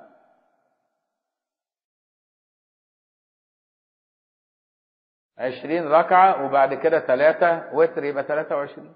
عشرين ركعة وبعد كده ثلاثة وتر يبقى ثلاثة وعشرين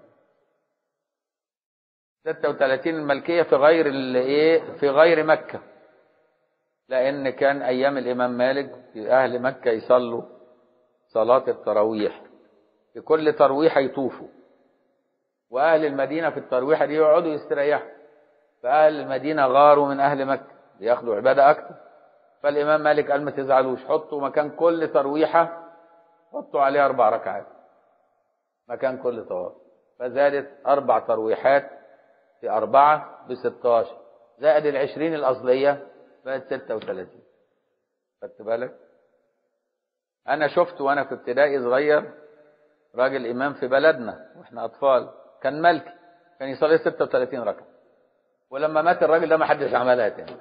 ستة وثلاثين الملكية في غير ايه في غير مكة لأن كان أيام الإمام مالك في أهل مكة يصلوا صلاة التراويح في كل ترويحة يطوفوا وأهل المدينة في الترويحة دي يقعدوا يستريحوا فأهل المدينة غاروا من أهل مكة بياخدوا عبادة أكتر فالإمام مالك قال ما تزعلوش حطوا مكان كل ترويحة حطوا عليها أربع ركعات مكان كل طواف فزادت أربع ترويحات في أربعة بستاشر زائد العشرين الأصلية بقت ستة وثلاثين خدت بالك أنا شفت وأنا في ابتدائي صغير راجل إمام في بلدنا وإحنا أطفال كان ملكي كان يصلي 36 ركعة ولما مات الراجل ده ما حدش عملها تاني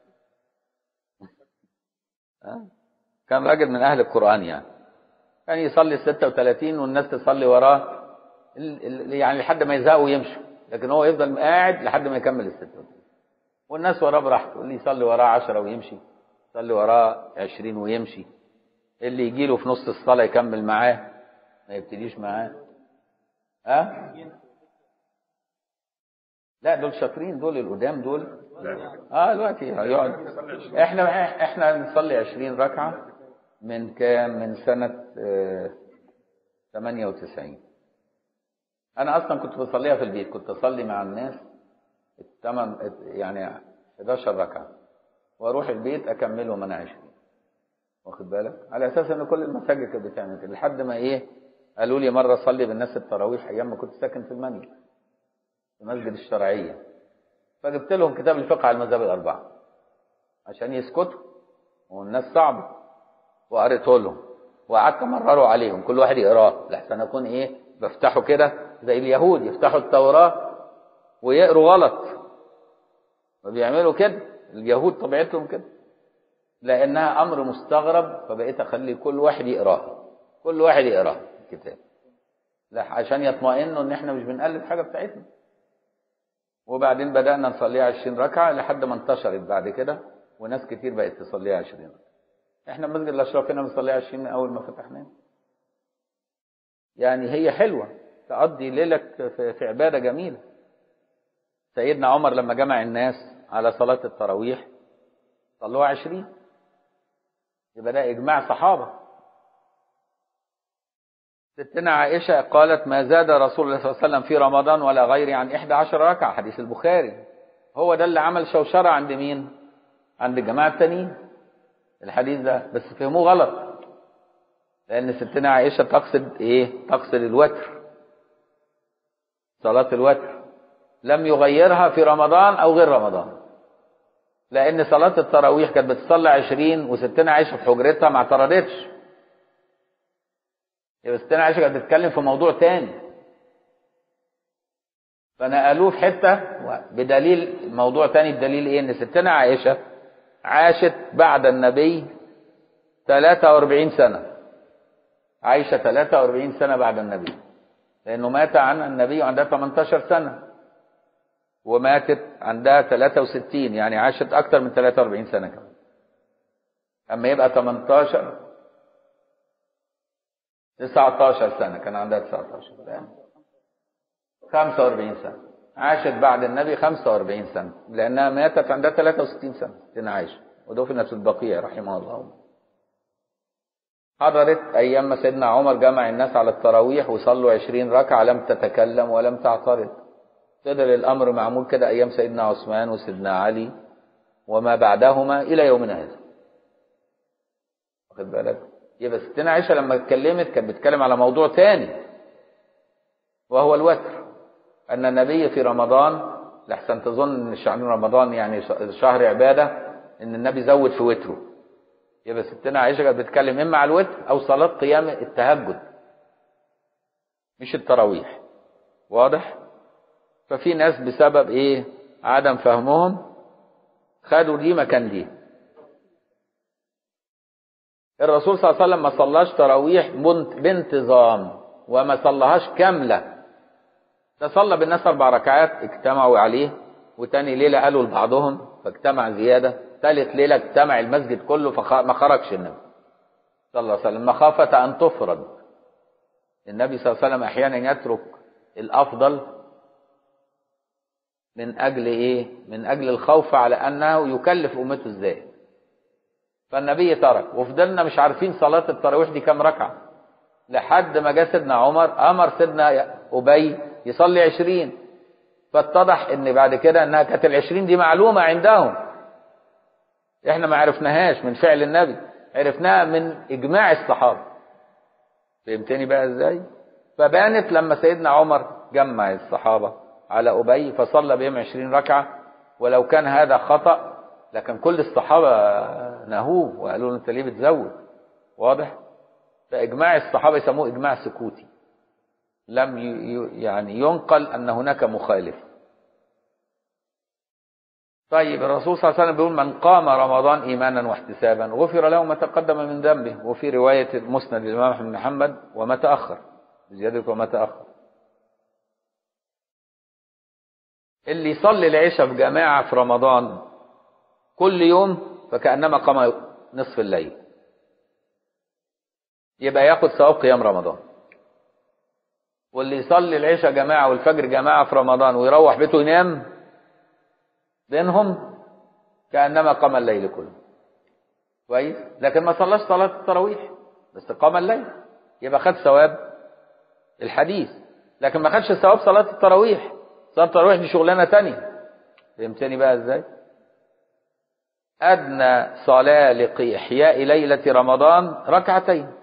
كان راجل من أهل القرآن يعني كان يصلي 36 والناس تصلي وراه يعني لحد ما يزهقوا ويمشوا لكن هو يفضل قاعد لحد ما يكمل ال 36 والناس وراه براحته اللي يصلي وراه 10 ويمشي يصلي وراه 20 ويمشي اللي يجي له في نص الصلاة يكمل معاه ما يبتديش معاه ها لا دول شاطرين دول القدام دول اه دلوقتي هيقعد احنا احنا بنصلي 20 ركعه من كام من سنه آه 98 انا اصلا كنت بصليها في البيت كنت اصلي مع الناس الثمان يعني 11 ركعه واروح البيت اكملهم انا 20 واخد بالك على اساس ان كل المساجد كانت بتعمل كده لحد ما ايه قالوا لي مره صلي بالناس التراويح ايام ما كنت ساكن في المنيا في مسجد الشرعيه فجبت لهم كتاب الفقه على المذاهب الاربعه عشان يسكتوا والناس صعبه وقريته لهم وقعدت امرره عليهم كل واحد يقراه لحسن اكون ايه بفتحه كده زي اليهود يفتحوا التوراه ويقروا غلط وبيعملوا كده اليهود طبيعتهم كده لانها امر مستغرب فبقيت اخلي كل واحد يقراه كل واحد يقراه الكتاب لا عشان يطمئنوا ان احنا مش بنقلد حاجه بتاعتنا وبعدين بدانا نصليها 20 ركعه لحد ما انتشرت بعد كده وناس كتير بقت تصليها 20 ركعه احنا مسجد الاشراف هنا بنصليها 20 من اول ما فتحناه يعني هي حلوه تقضي ليلك في, في عباده جميله سيدنا عمر لما جمع الناس على صلاه التراويح صلوها 20 يبقى ده اجماع صحابه ستنا عائشة قالت ما زاد رسول الله صلى الله عليه وسلم في رمضان ولا غيره عن إحدى عشر ركعة حديث البخاري هو ده اللي عمل شوشرة عند مين عند الجماعة التانيين الحديث ده بس فهموه غلط لأن ستنا عائشة تقصد إيه تقصد الوتر صلاة الوتر لم يغيرها في رمضان أو غير رمضان لأن صلاة التراويح كانت بتصلي عشرين وستنا عائشة في حجرتها ما اعترضتش يبقى ستنا عائشة كانت بتتكلم في موضوع تاني فنقلوه في حتة بدليل موضوع تاني بدليل ايه ان ستنا عائشة عاشت بعد النبي 43 سنة عايشة 43 سنة بعد النبي لأنه مات عن النبي عندها 18 سنة وماتت عندها 63 يعني عاشت أكثر من 43 سنة كمان أما يبقى 18 19 سنة كان عندها 19 فاهم 45 سنة عاشت بعد النبي 45 سنة لأنها ماتت عندها 63 سنة سنة عايشة ودفنت في البقيع رحمه الله حضرت أيام ما سيدنا عمر جمع الناس على التراويح وصلوا 20 ركعة لم تتكلم ولم تعترض فضل الأمر معمول كده أيام سيدنا عثمان وسيدنا علي وما بعدهما إلى يومنا هذا واخد بالك يبقى ستنا عائشة لما اتكلمت كانت بتتكلم على موضوع تاني وهو الوتر أن النبي في رمضان لحسن تظن ان شهر رمضان يعني شهر عبادة ان النبي زود في وتره يبقى ستنا عائشة كانت بتتكلم اما على الوتر او صلاة قيام التهجد مش التراويح واضح ففي ناس بسبب ايه عدم فهمهم خدوا دي مكان دي الرسول صلى الله عليه وسلم ما صلاش تراويح بانتظام وما صلاهاش كامله ده صلى بالناس اربع ركعات اجتمعوا عليه وتاني ليله قالوا لبعضهم فاجتمع زياده ثالث ليله اجتمع المسجد كله فما خرجش النبي صلى الله عليه وسلم مخافه ان تفرض النبي صلى الله عليه وسلم احيانا يترك الافضل من اجل ايه من اجل الخوف على انه يكلف امته ازاي فالنبي ترك وفضلنا مش عارفين صلاه التراويح دي كام ركعه لحد ما جه سيدنا عمر امر سيدنا ابي يصلي عشرين فاتضح ان بعد كده انها كانت العشرين دي معلومة عندهم احنا ما عرفناهاش من فعل النبي عرفناها من اجماع الصحابة فهمتني بقى ازاي فبانت لما سيدنا عمر جمع الصحابة على أبي فصلى بهم عشرين ركعة ولو كان هذا خطأ لكن كل الصحابة نهوه وقالوا له انت ليه بتزود واضح فإجماع الصحابة يسموه إجماع سكوتي لم يعني ينقل أن هناك مخالف طيب الرسول صلى الله عليه وسلم بيقول من قام رمضان إيمانا واحتسابا غفر له ما تقدم من ذنبه وفي رواية مسند الإمام أحمد بن محمد وما تأخر زيادة وما تأخر اللي يصلي العشاء في جماعة في رمضان كل يوم فكأنما قام نصف الليل يبقى ياخد ثواب قيام رمضان واللي يصلي العشاء جماعة والفجر جماعة في رمضان ويروح بيته ينام بينهم كأنما قام الليل كله كويس لكن ما صلاش صلاة التراويح بس قام الليل يبقى خد ثواب الحديث لكن ما خدش ثواب صلاة التراويح صلاة التراويح دي شغلانة تانية فهمتني بقى ازاي أدنى صلاة لإحياء ليلة رمضان ركعتين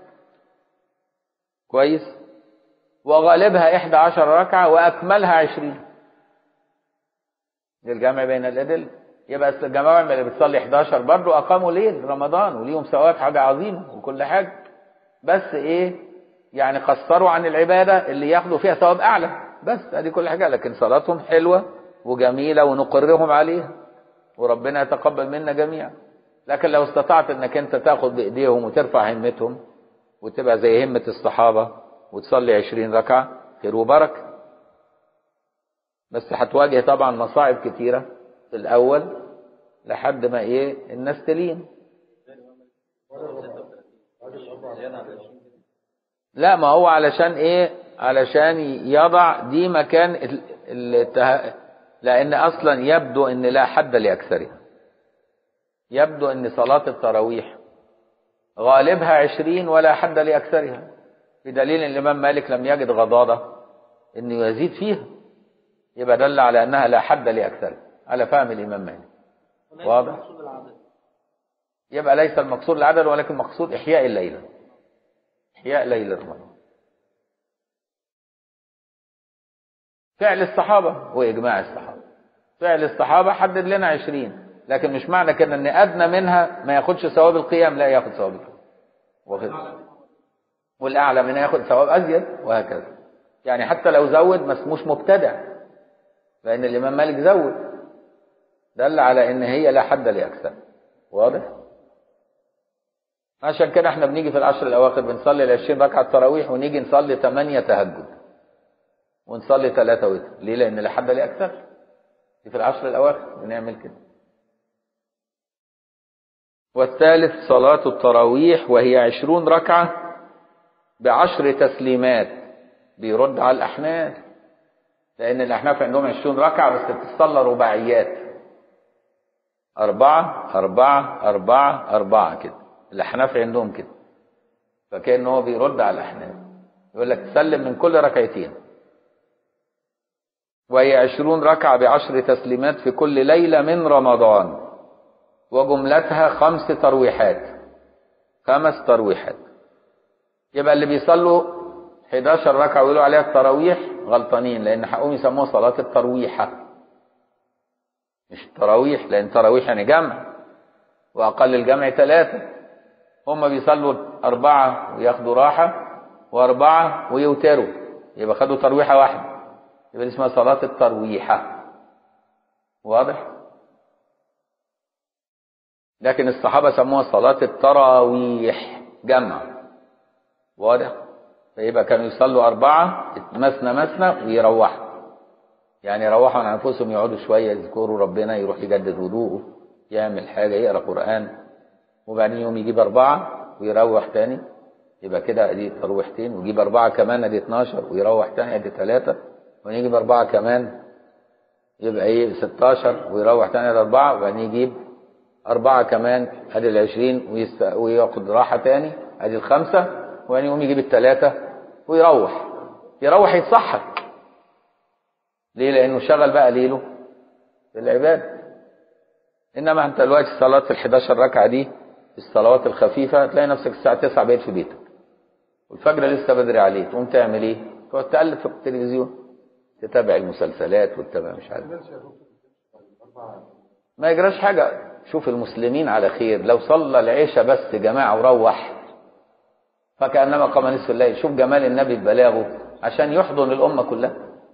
كويس وغالبها إحدى عشر ركعة وأكملها عشرين الجمع بين الأدلة يبقى الجماعة اللي بتصلي 11 برضه أقاموا ليل رمضان وليهم ثواب حاجة عظيمة وكل حاجة بس إيه يعني قصروا عن العبادة اللي ياخدوا فيها ثواب أعلى بس ادي كل حاجة لكن صلاتهم حلوة وجميلة ونقرهم عليها وربنا يتقبل منا جميعا لكن لو استطعت انك انت تاخد بايديهم وترفع همتهم وتبقى زي همة الصحابة وتصلي عشرين ركعة خير وبركة بس هتواجه طبعا مصاعب كتيرة في الأول لحد ما إيه الناس تلين لا ما هو علشان إيه علشان يضع دي مكان الته... لأن أصلا يبدو أن لا حد لأكثرها يبدو أن صلاة التراويح غالبها عشرين ولا حد لأكثرها بدليل أن الإمام مالك لم يجد غضاضة أنه يزيد فيها يبقى دل على أنها لا حد لأكثرها على فهم الإمام مالك واضح يبقى ليس المقصود العدد ولكن مقصود إحياء الليلة إحياء ليلة رمضان فعل الصحابة وإجماع الصحابة فعل الصحابة حدد لنا عشرين لكن مش معنى كده ان ادنى منها ما ياخدش ثواب القيام لا ياخد ثواب القيام واخد والاعلى منها ياخد ثواب ازيد وهكذا يعني حتى لو زود ما اسموش مبتدع لان الامام مالك زود دل على ان هي لا حد لاكثر واضح عشان كده احنا بنيجي في العشر الاواخر بنصلي ال 20 ركعه تراويح ونيجي نصلي 8 تهجد ونصلي ثلاثة وتر ليه لان لا حد لاكثر في العشر الاواخر بنعمل كده والثالث صلاة التراويح وهي عشرون ركعة بعشر تسليمات بيرد على الأحناف لأن الأحناف عندهم عشرون ركعة بس بتصلى رباعيات أربعة أربعة أربعة أربعة كده الأحناف عندهم كده فكأنه هو بيرد على الأحناف يقول لك تسلم من كل ركعتين وهي عشرون ركعة بعشر تسليمات في كل ليلة من رمضان وجملتها خمس ترويحات خمس ترويحات يبقى اللي بيصلوا 11 ركعة ويقولوا عليها التراويح غلطانين لأن حقهم يسموها صلاة الترويحة مش التراويح لأن التراويح يعني جمع وأقل الجمع ثلاثة هم بيصلوا أربعة وياخدوا راحة وأربعة ويوتروا يبقى خدوا ترويحة واحدة يبقى دي اسمها صلاة الترويحة واضح؟ لكن الصحابة سموها صلاة التراويح جمع واضح؟ فيبقى كانوا يصلوا أربعة مثنى مثنى ويروحوا يعني يروحوا عن أنفسهم يقعدوا شوية يذكروا ربنا يروح يجدد وضوءه يعمل حاجة يقرأ قرآن وبعدين يوم يجيب أربعة ويروح تاني يبقى كده ادي ترويحتين ويجيب أربعة كمان ادي 12 ويروح تاني ادي ثلاثة ويجيب أربعة كمان يبقى ايه 16 ويروح تاني ادي أربعة وبعدين يجيب أربعة كمان ادي العشرين ويست... وياخد راحة تاني ادي الخمسة وبعدين يقوم يجيب الثلاثة ويروح يروح يتصحى ليه؟ لأنه شغل بقى ليله في العبادة إنما أنت دلوقتي صلاة ال 11 ركعة دي الصلوات الخفيفة تلاقي نفسك الساعة 9 بقيت في بيتك والفجر لسه بدري عليه تقوم تعمل إيه؟ تقعد تقلب في التلفزيون تتابع المسلسلات وتتابع مش عارف ما يجراش حاجة شوف المسلمين على خير لو صلى العشاء بس جماعة وروح فكأنما قام نصف الليل شوف جمال النبي ببلاغه عشان يحضن الأمة كلها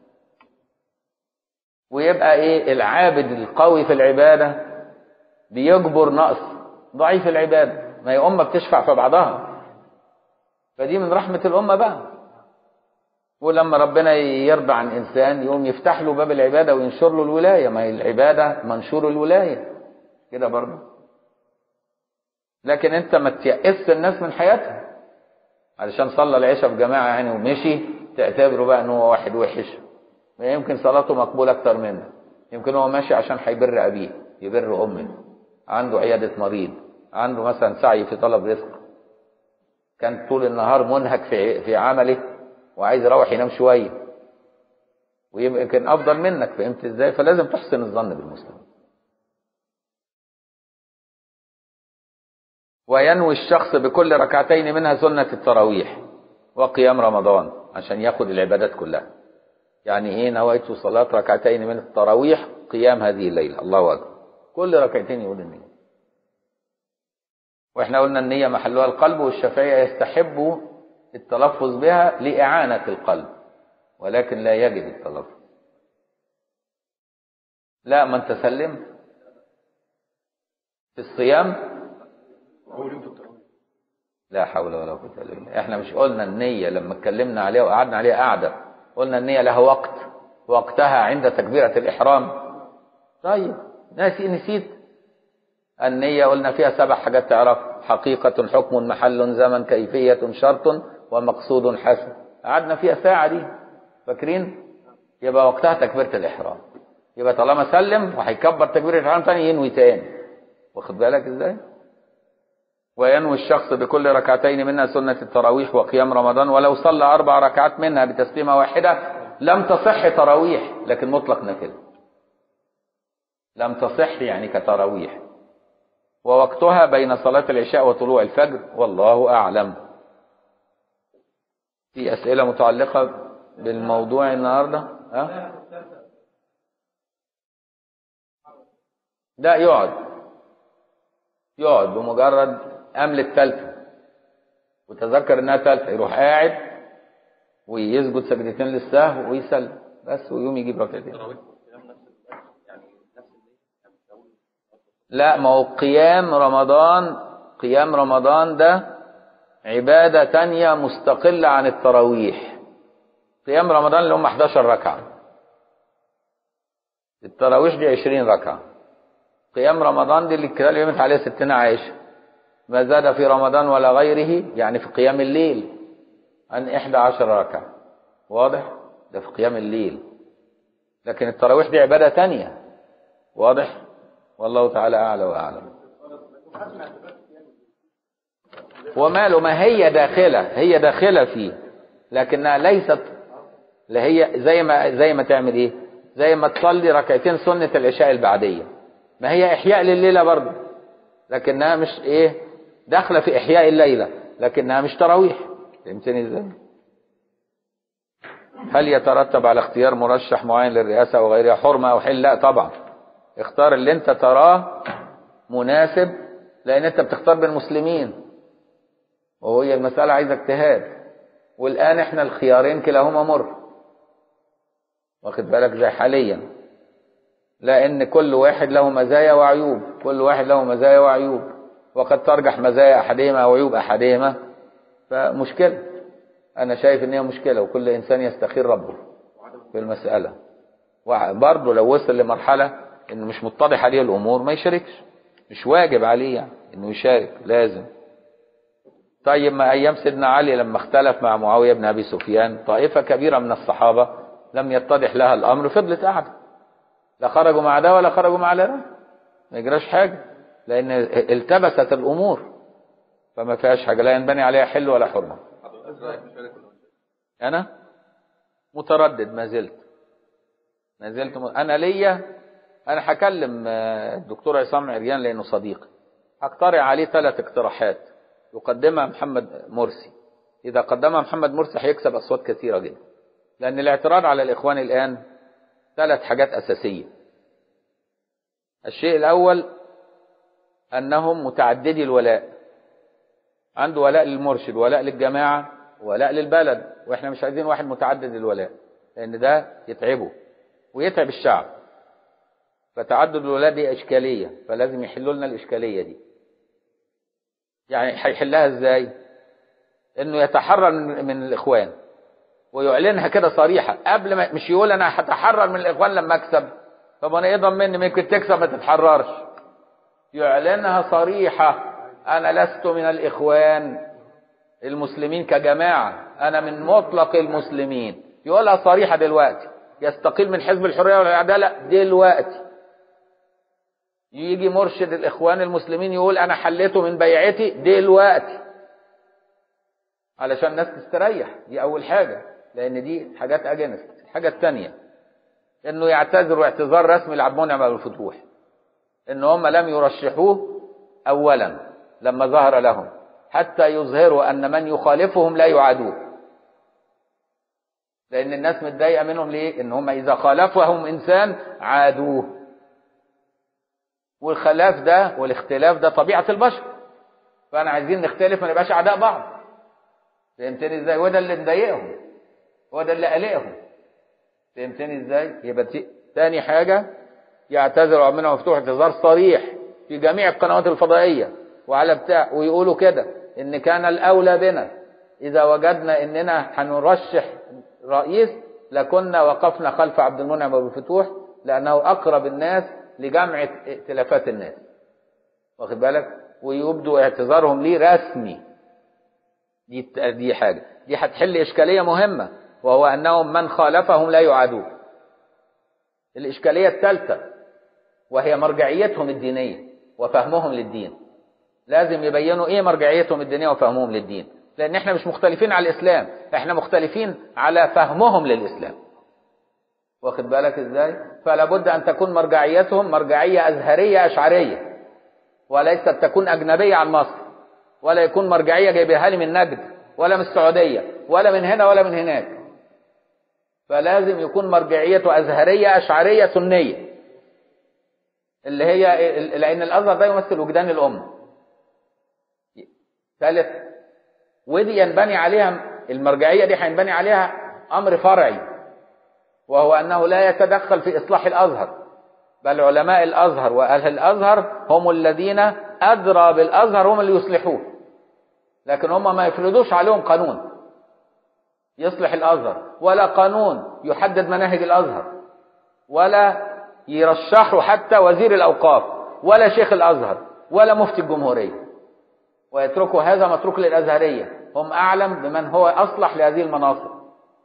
ويبقى ايه العابد القوي في العبادة بيجبر نقص ضعيف العبادة ما هي أمة بتشفع في بعضها فدي من رحمة الأمة بقى ولما ربنا يرضى عن إنسان يقوم يفتح له باب العبادة وينشر له الولاية ما هي العبادة منشور الولاية كده برضه لكن انت ما تيأس الناس من حياتها علشان صلى العشاء في جماعة يعني ومشي تعتبره بقى ان هو واحد وحش ما يمكن صلاته مقبولة أكتر منه يمكن هو ماشي عشان هيبر أبيه يبر أمه عنده عيادة مريض عنده مثلا سعي في طلب رزق كان طول النهار منهك في في عمله وعايز يروح ينام شوية ويمكن أفضل منك فهمت إزاي فلازم تحسن الظن بالمسلم وينوي الشخص بكل ركعتين منها سنة التراويح وقيام رمضان عشان ياخد العبادات كلها يعني ايه نويت صلاة ركعتين من التراويح قيام هذه الليلة الله أكبر كل ركعتين يقول النية واحنا قلنا النية محلها القلب والشافعية يستحب التلفظ بها لإعانة القلب ولكن لا يجب التلفظ لا من تسلم في الصيام لا حول ولا قوة إلا بالله احنا مش قلنا النية لما اتكلمنا عليها وقعدنا عليها قعدة قلنا النية لها وقت وقتها عند تكبيرة الإحرام طيب ناسي نسيت النية قلنا فيها سبع حاجات تعرف حقيقة حكم محل زمن كيفية شرط ومقصود حسن قعدنا فيها ساعة دي فاكرين يبقى وقتها تكبيرة الإحرام يبقى طالما سلم وهيكبر تكبيرة الإحرام تاني ينوي تاني واخد بالك ازاي وينوي الشخص بكل ركعتين منها سنة التراويح وقيام رمضان ولو صلى أربع ركعات منها بتسليمة واحدة لم تصح تراويح لكن مطلق نافلة لم تصح يعني كتراويح ووقتها بين صلاة العشاء وطلوع الفجر والله أعلم في أسئلة متعلقة بالموضوع النهاردة ها؟ لا يقعد يقعد بمجرد أمل التالتة وتذكر إنها تالتة يروح قاعد ويسجد سجدتين للسهو ويسلم بس ويقوم يجيب ركعتين لا ما هو قيام رمضان قيام رمضان ده عبادة تانية مستقلة عن التراويح قيام رمضان اللي هم 11 ركعة التراويح دي 20 ركعة قيام رمضان دي اللي الكتاب يمت عليها ستنا عائشة ما زاد في رمضان ولا غيره يعني في قيام الليل عن 11 ركعة واضح ده في قيام الليل لكن التراويح دي عبادة تانية واضح والله تعالى أعلى وأعلم وماله ما هي داخلة هي داخلة فيه لكنها ليست لا هي زي ما زي ما تعمل ايه زي ما تصلي ركعتين سنة العشاء البعدية ما هي إحياء لليلة برضه لكنها مش ايه داخله في احياء الليله لكنها مش تراويح فهمتني ازاي هل يترتب على اختيار مرشح معين للرئاسه او غيرها حرمه او حل لا طبعا اختار اللي انت تراه مناسب لان انت بتختار بين مسلمين وهي المساله عايزه اجتهاد والان احنا الخيارين كلاهما مر واخد بالك زي حاليا لان كل واحد له مزايا وعيوب كل واحد له مزايا وعيوب وقد ترجح مزايا احدهما وعيوب احدهما فمشكله انا شايف ان هي مشكله وكل انسان يستخير ربه في المساله وبرضه لو وصل لمرحله انه مش متضح عليه الامور ما يشاركش مش واجب عليه يعني انه يشارك لازم طيب ما ايام سيدنا علي لما اختلف مع معاويه بن ابي سفيان طائفه كبيره من الصحابه لم يتضح لها الامر فضلت قاعده لا خرجوا مع ده ولا خرجوا مع ده ما يجراش حاجه لان التبست الامور فما فيهاش حاجه لا ينبني عليها حل ولا حرمه انا متردد ما زلت ما زلت م... انا ليا انا هكلم الدكتور عصام عريان لانه صديقي هقترح عليه ثلاث اقتراحات يقدمها محمد مرسي اذا قدمها محمد مرسي هيكسب اصوات كثيره جدا لان الاعتراض على الاخوان الان ثلاث حاجات اساسيه الشيء الاول انهم متعددي الولاء عنده ولاء للمرشد ولاء للجماعه ولاء للبلد واحنا مش عايزين واحد متعدد الولاء لان ده يتعبه ويتعب الشعب فتعدد الولاء دي اشكاليه فلازم يحلوا لنا الاشكاليه دي يعني هيحلها ازاي انه يتحرر من, من الاخوان ويعلنها كده صريحه قبل ما مش يقول انا هتحرر من الاخوان لما اكسب طب انا ايه ضمني ممكن تكسب ما تتحررش يعلنها صريحه انا لست من الاخوان المسلمين كجماعه انا من مطلق المسلمين يقولها صريحه دلوقتي يستقيل من حزب الحريه والعداله دلوقتي يجي مرشد الاخوان المسلمين يقول انا حليته من بيعتي دلوقتي علشان الناس تستريح دي اول حاجه لان دي حاجات اجنست الحاجه الثانيه انه يعتذروا اعتذار رسمي لعبد المنعم ابو الفتوح ان هم لم يرشحوه اولا لما ظهر لهم حتى يظهروا ان من يخالفهم لا يعادوه لان الناس متضايقه منهم ليه ان هم اذا خالفهم انسان عادوه والخلاف ده والاختلاف ده طبيعه البشر فانا عايزين نختلف ما نبقاش اعداء بعض فهمتني ازاي وده اللي مضايقهم هو ده اللي قلقهم فهمتني ازاي يبقى تاني حاجه يعتذروا منه مفتوح اعتذار صريح في جميع القنوات الفضائيه وعلى بتاع ويقولوا كده ان كان الاولى بنا اذا وجدنا اننا هنرشح رئيس لكنا وقفنا خلف عبد المنعم ابو الفتوح لانه اقرب الناس لجمع ائتلافات الناس واخد بالك ويبدوا اعتذارهم ليه رسمي دي دي حاجه دي هتحل اشكاليه مهمه وهو انهم من خالفهم لا يعادون الاشكاليه الثالثه وهي مرجعيتهم الدينيه وفهمهم للدين لازم يبينوا ايه مرجعيتهم الدينيه وفهمهم للدين لان احنا مش مختلفين على الاسلام احنا مختلفين على فهمهم للاسلام واخد بالك ازاي فلا بد ان تكون مرجعيتهم مرجعيه ازهريه اشعريه وليست تكون اجنبيه عن مصر ولا يكون مرجعيه جايبها لي من نجد ولا من السعوديه ولا من هنا ولا من هناك فلازم يكون مرجعيته ازهريه اشعريه سنيه اللي هي لان الازهر ده يمثل وجدان الامه ثالث ودي ينبني عليها المرجعيه دي هينبني عليها امر فرعي وهو انه لا يتدخل في اصلاح الازهر بل علماء الازهر واهل الازهر هم الذين ادرى بالازهر هم اللي يصلحوه لكن هم ما يفرضوش عليهم قانون يصلح الازهر ولا قانون يحدد مناهج الازهر ولا يرشحوا حتى وزير الاوقاف ولا شيخ الازهر ولا مفتي الجمهوريه ويتركوا هذا متروك للازهريه هم اعلم بمن هو اصلح لهذه المناصب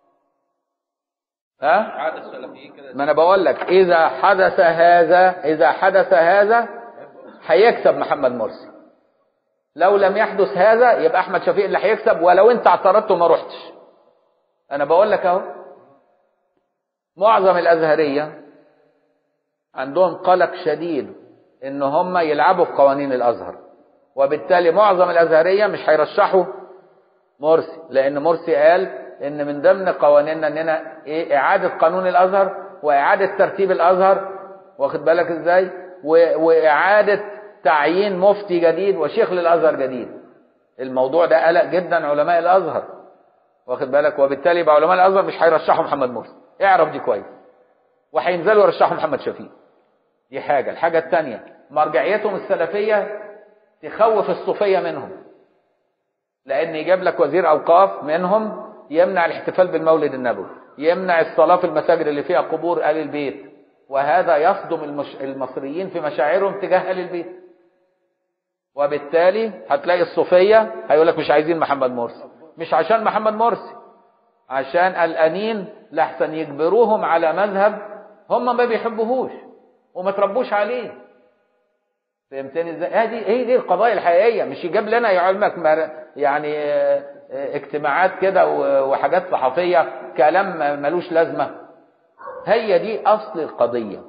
ها ما انا بقول لك اذا حدث هذا اذا حدث هذا هيكسب محمد مرسي لو لم يحدث هذا يبقى احمد شفيق اللي هيكسب ولو انت اعترضت وما رحتش انا بقول لك اهو معظم الازهريه عندهم قلق شديد ان هم يلعبوا في قوانين الازهر وبالتالي معظم الازهريه مش هيرشحوا مرسي لان مرسي قال ان من ضمن قوانيننا اننا ايه اعاده قانون الازهر واعاده ترتيب الازهر واخد بالك ازاي و- واعاده تعيين مفتي جديد وشيخ للازهر جديد الموضوع ده قلق جدا علماء الازهر واخد بالك وبالتالي يبقى علماء الازهر مش هيرشحوا محمد مرسي اعرف دي كويس وهينزلوا يرشحوا محمد شفيق دي حاجه الحاجه الثانيه مرجعيتهم السلفيه تخوف الصوفيه منهم لان يجيب لك وزير اوقاف منهم يمنع الاحتفال بالمولد النبوي يمنع الصلاه في المساجد اللي فيها قبور ال البيت وهذا يصدم المش... المصريين في مشاعرهم تجاه ال البيت وبالتالي هتلاقي الصوفيه هيقول لك مش عايزين محمد مرسي مش عشان محمد مرسي عشان قلقانين لحسن يجبروهم على مذهب هم ما بيحبوهوش وما تربوش عليه فهمتني ازاي؟ هذه هي دي القضايا الحقيقيه مش يجيب لنا يعلمك مر- يعني آه، آه، اجتماعات كده و- وحاجات صحفيه كلام ما- ملوش لازمه هي دي اصل القضيه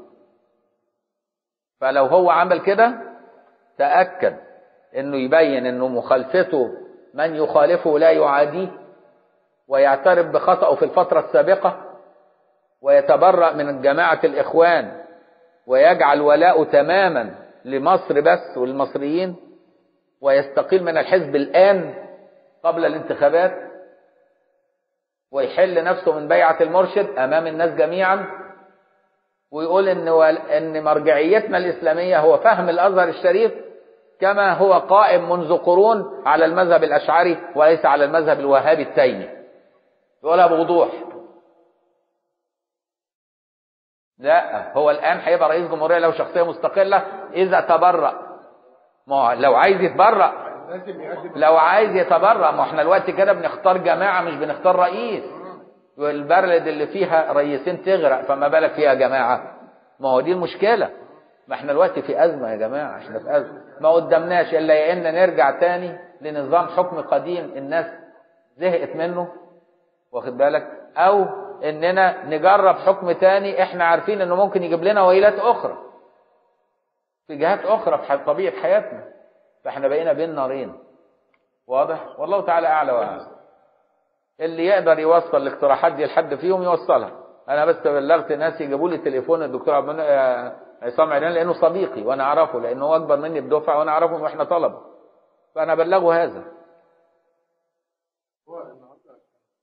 فلو هو عمل كده تاكد انه يبين انه مخالفته من يخالفه لا يعاديه ويعترف بخطأه في الفترة السابقة ويتبرأ من جماعة الإخوان ويجعل ولاءه تماما لمصر بس والمصريين ويستقيل من الحزب الآن قبل الانتخابات ويحل نفسه من بيعة المرشد أمام الناس جميعا ويقول إن ول- إن مرجعيتنا الإسلامية هو فهم الأزهر الشريف كما هو قائم منذ قرون على المذهب الأشعري وليس على المذهب الوهابي التيمي يقولها بوضوح لا هو الآن هيبقى رئيس جمهورية له شخصية مستقلة إذا تبرأ ما هو لو عايز يتبرأ لازم يقدم لو عايز يتبرأ ما احنا دلوقتي كده بنختار جماعة مش بنختار رئيس والبلد اللي فيها رئيسين تغرق فما بالك فيها جماعة ما هو دي المشكلة ما احنا دلوقتي في أزمة يا جماعة احنا في أزمة ما قدامناش إلا يا إن نرجع تاني لنظام حكم قديم الناس زهقت منه واخد بالك أو إننا نجرب حكم تاني احنا عارفين إنه ممكن يجيب لنا ويلات أخرى في جهات أخرى في ح- طبيعة حياتنا فاحنا بقينا بين نارين واضح والله تعالى أعلى وأعلم اللي يقدر يوصل الاقتراحات دي لحد فيهم يوصلها انا بس بلغت ناس يجيبوا لي تليفون الدكتور عبد المنعم- آه، عصام عيدان لانه صديقي وانا اعرفه لانه هو اكبر مني بدفعه وانا اعرفه واحنا طلبه فانا بلغه هذا هو النهارده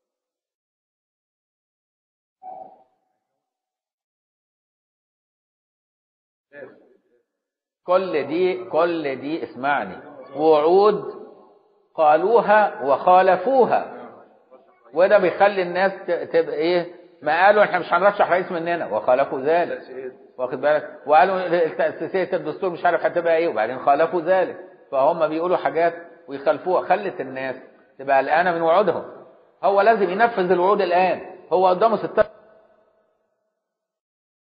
كل دي كل دي اسمعني وعود قالوها وخالفوها وده بيخلي الناس ت- تبقى ايه ما قالوا احنا مش هنرشح رئيس مننا وخالفوا ذلك واخد بالك وقالوا تأسيسية الدستور مش عارف هتبقى ايه وبعدين خالفوا ذلك فهم بيقولوا حاجات ويخالفوها خلت الناس تبقى قلقانه من وعودهم هو لازم ينفذ الوعود الان هو قدامه 16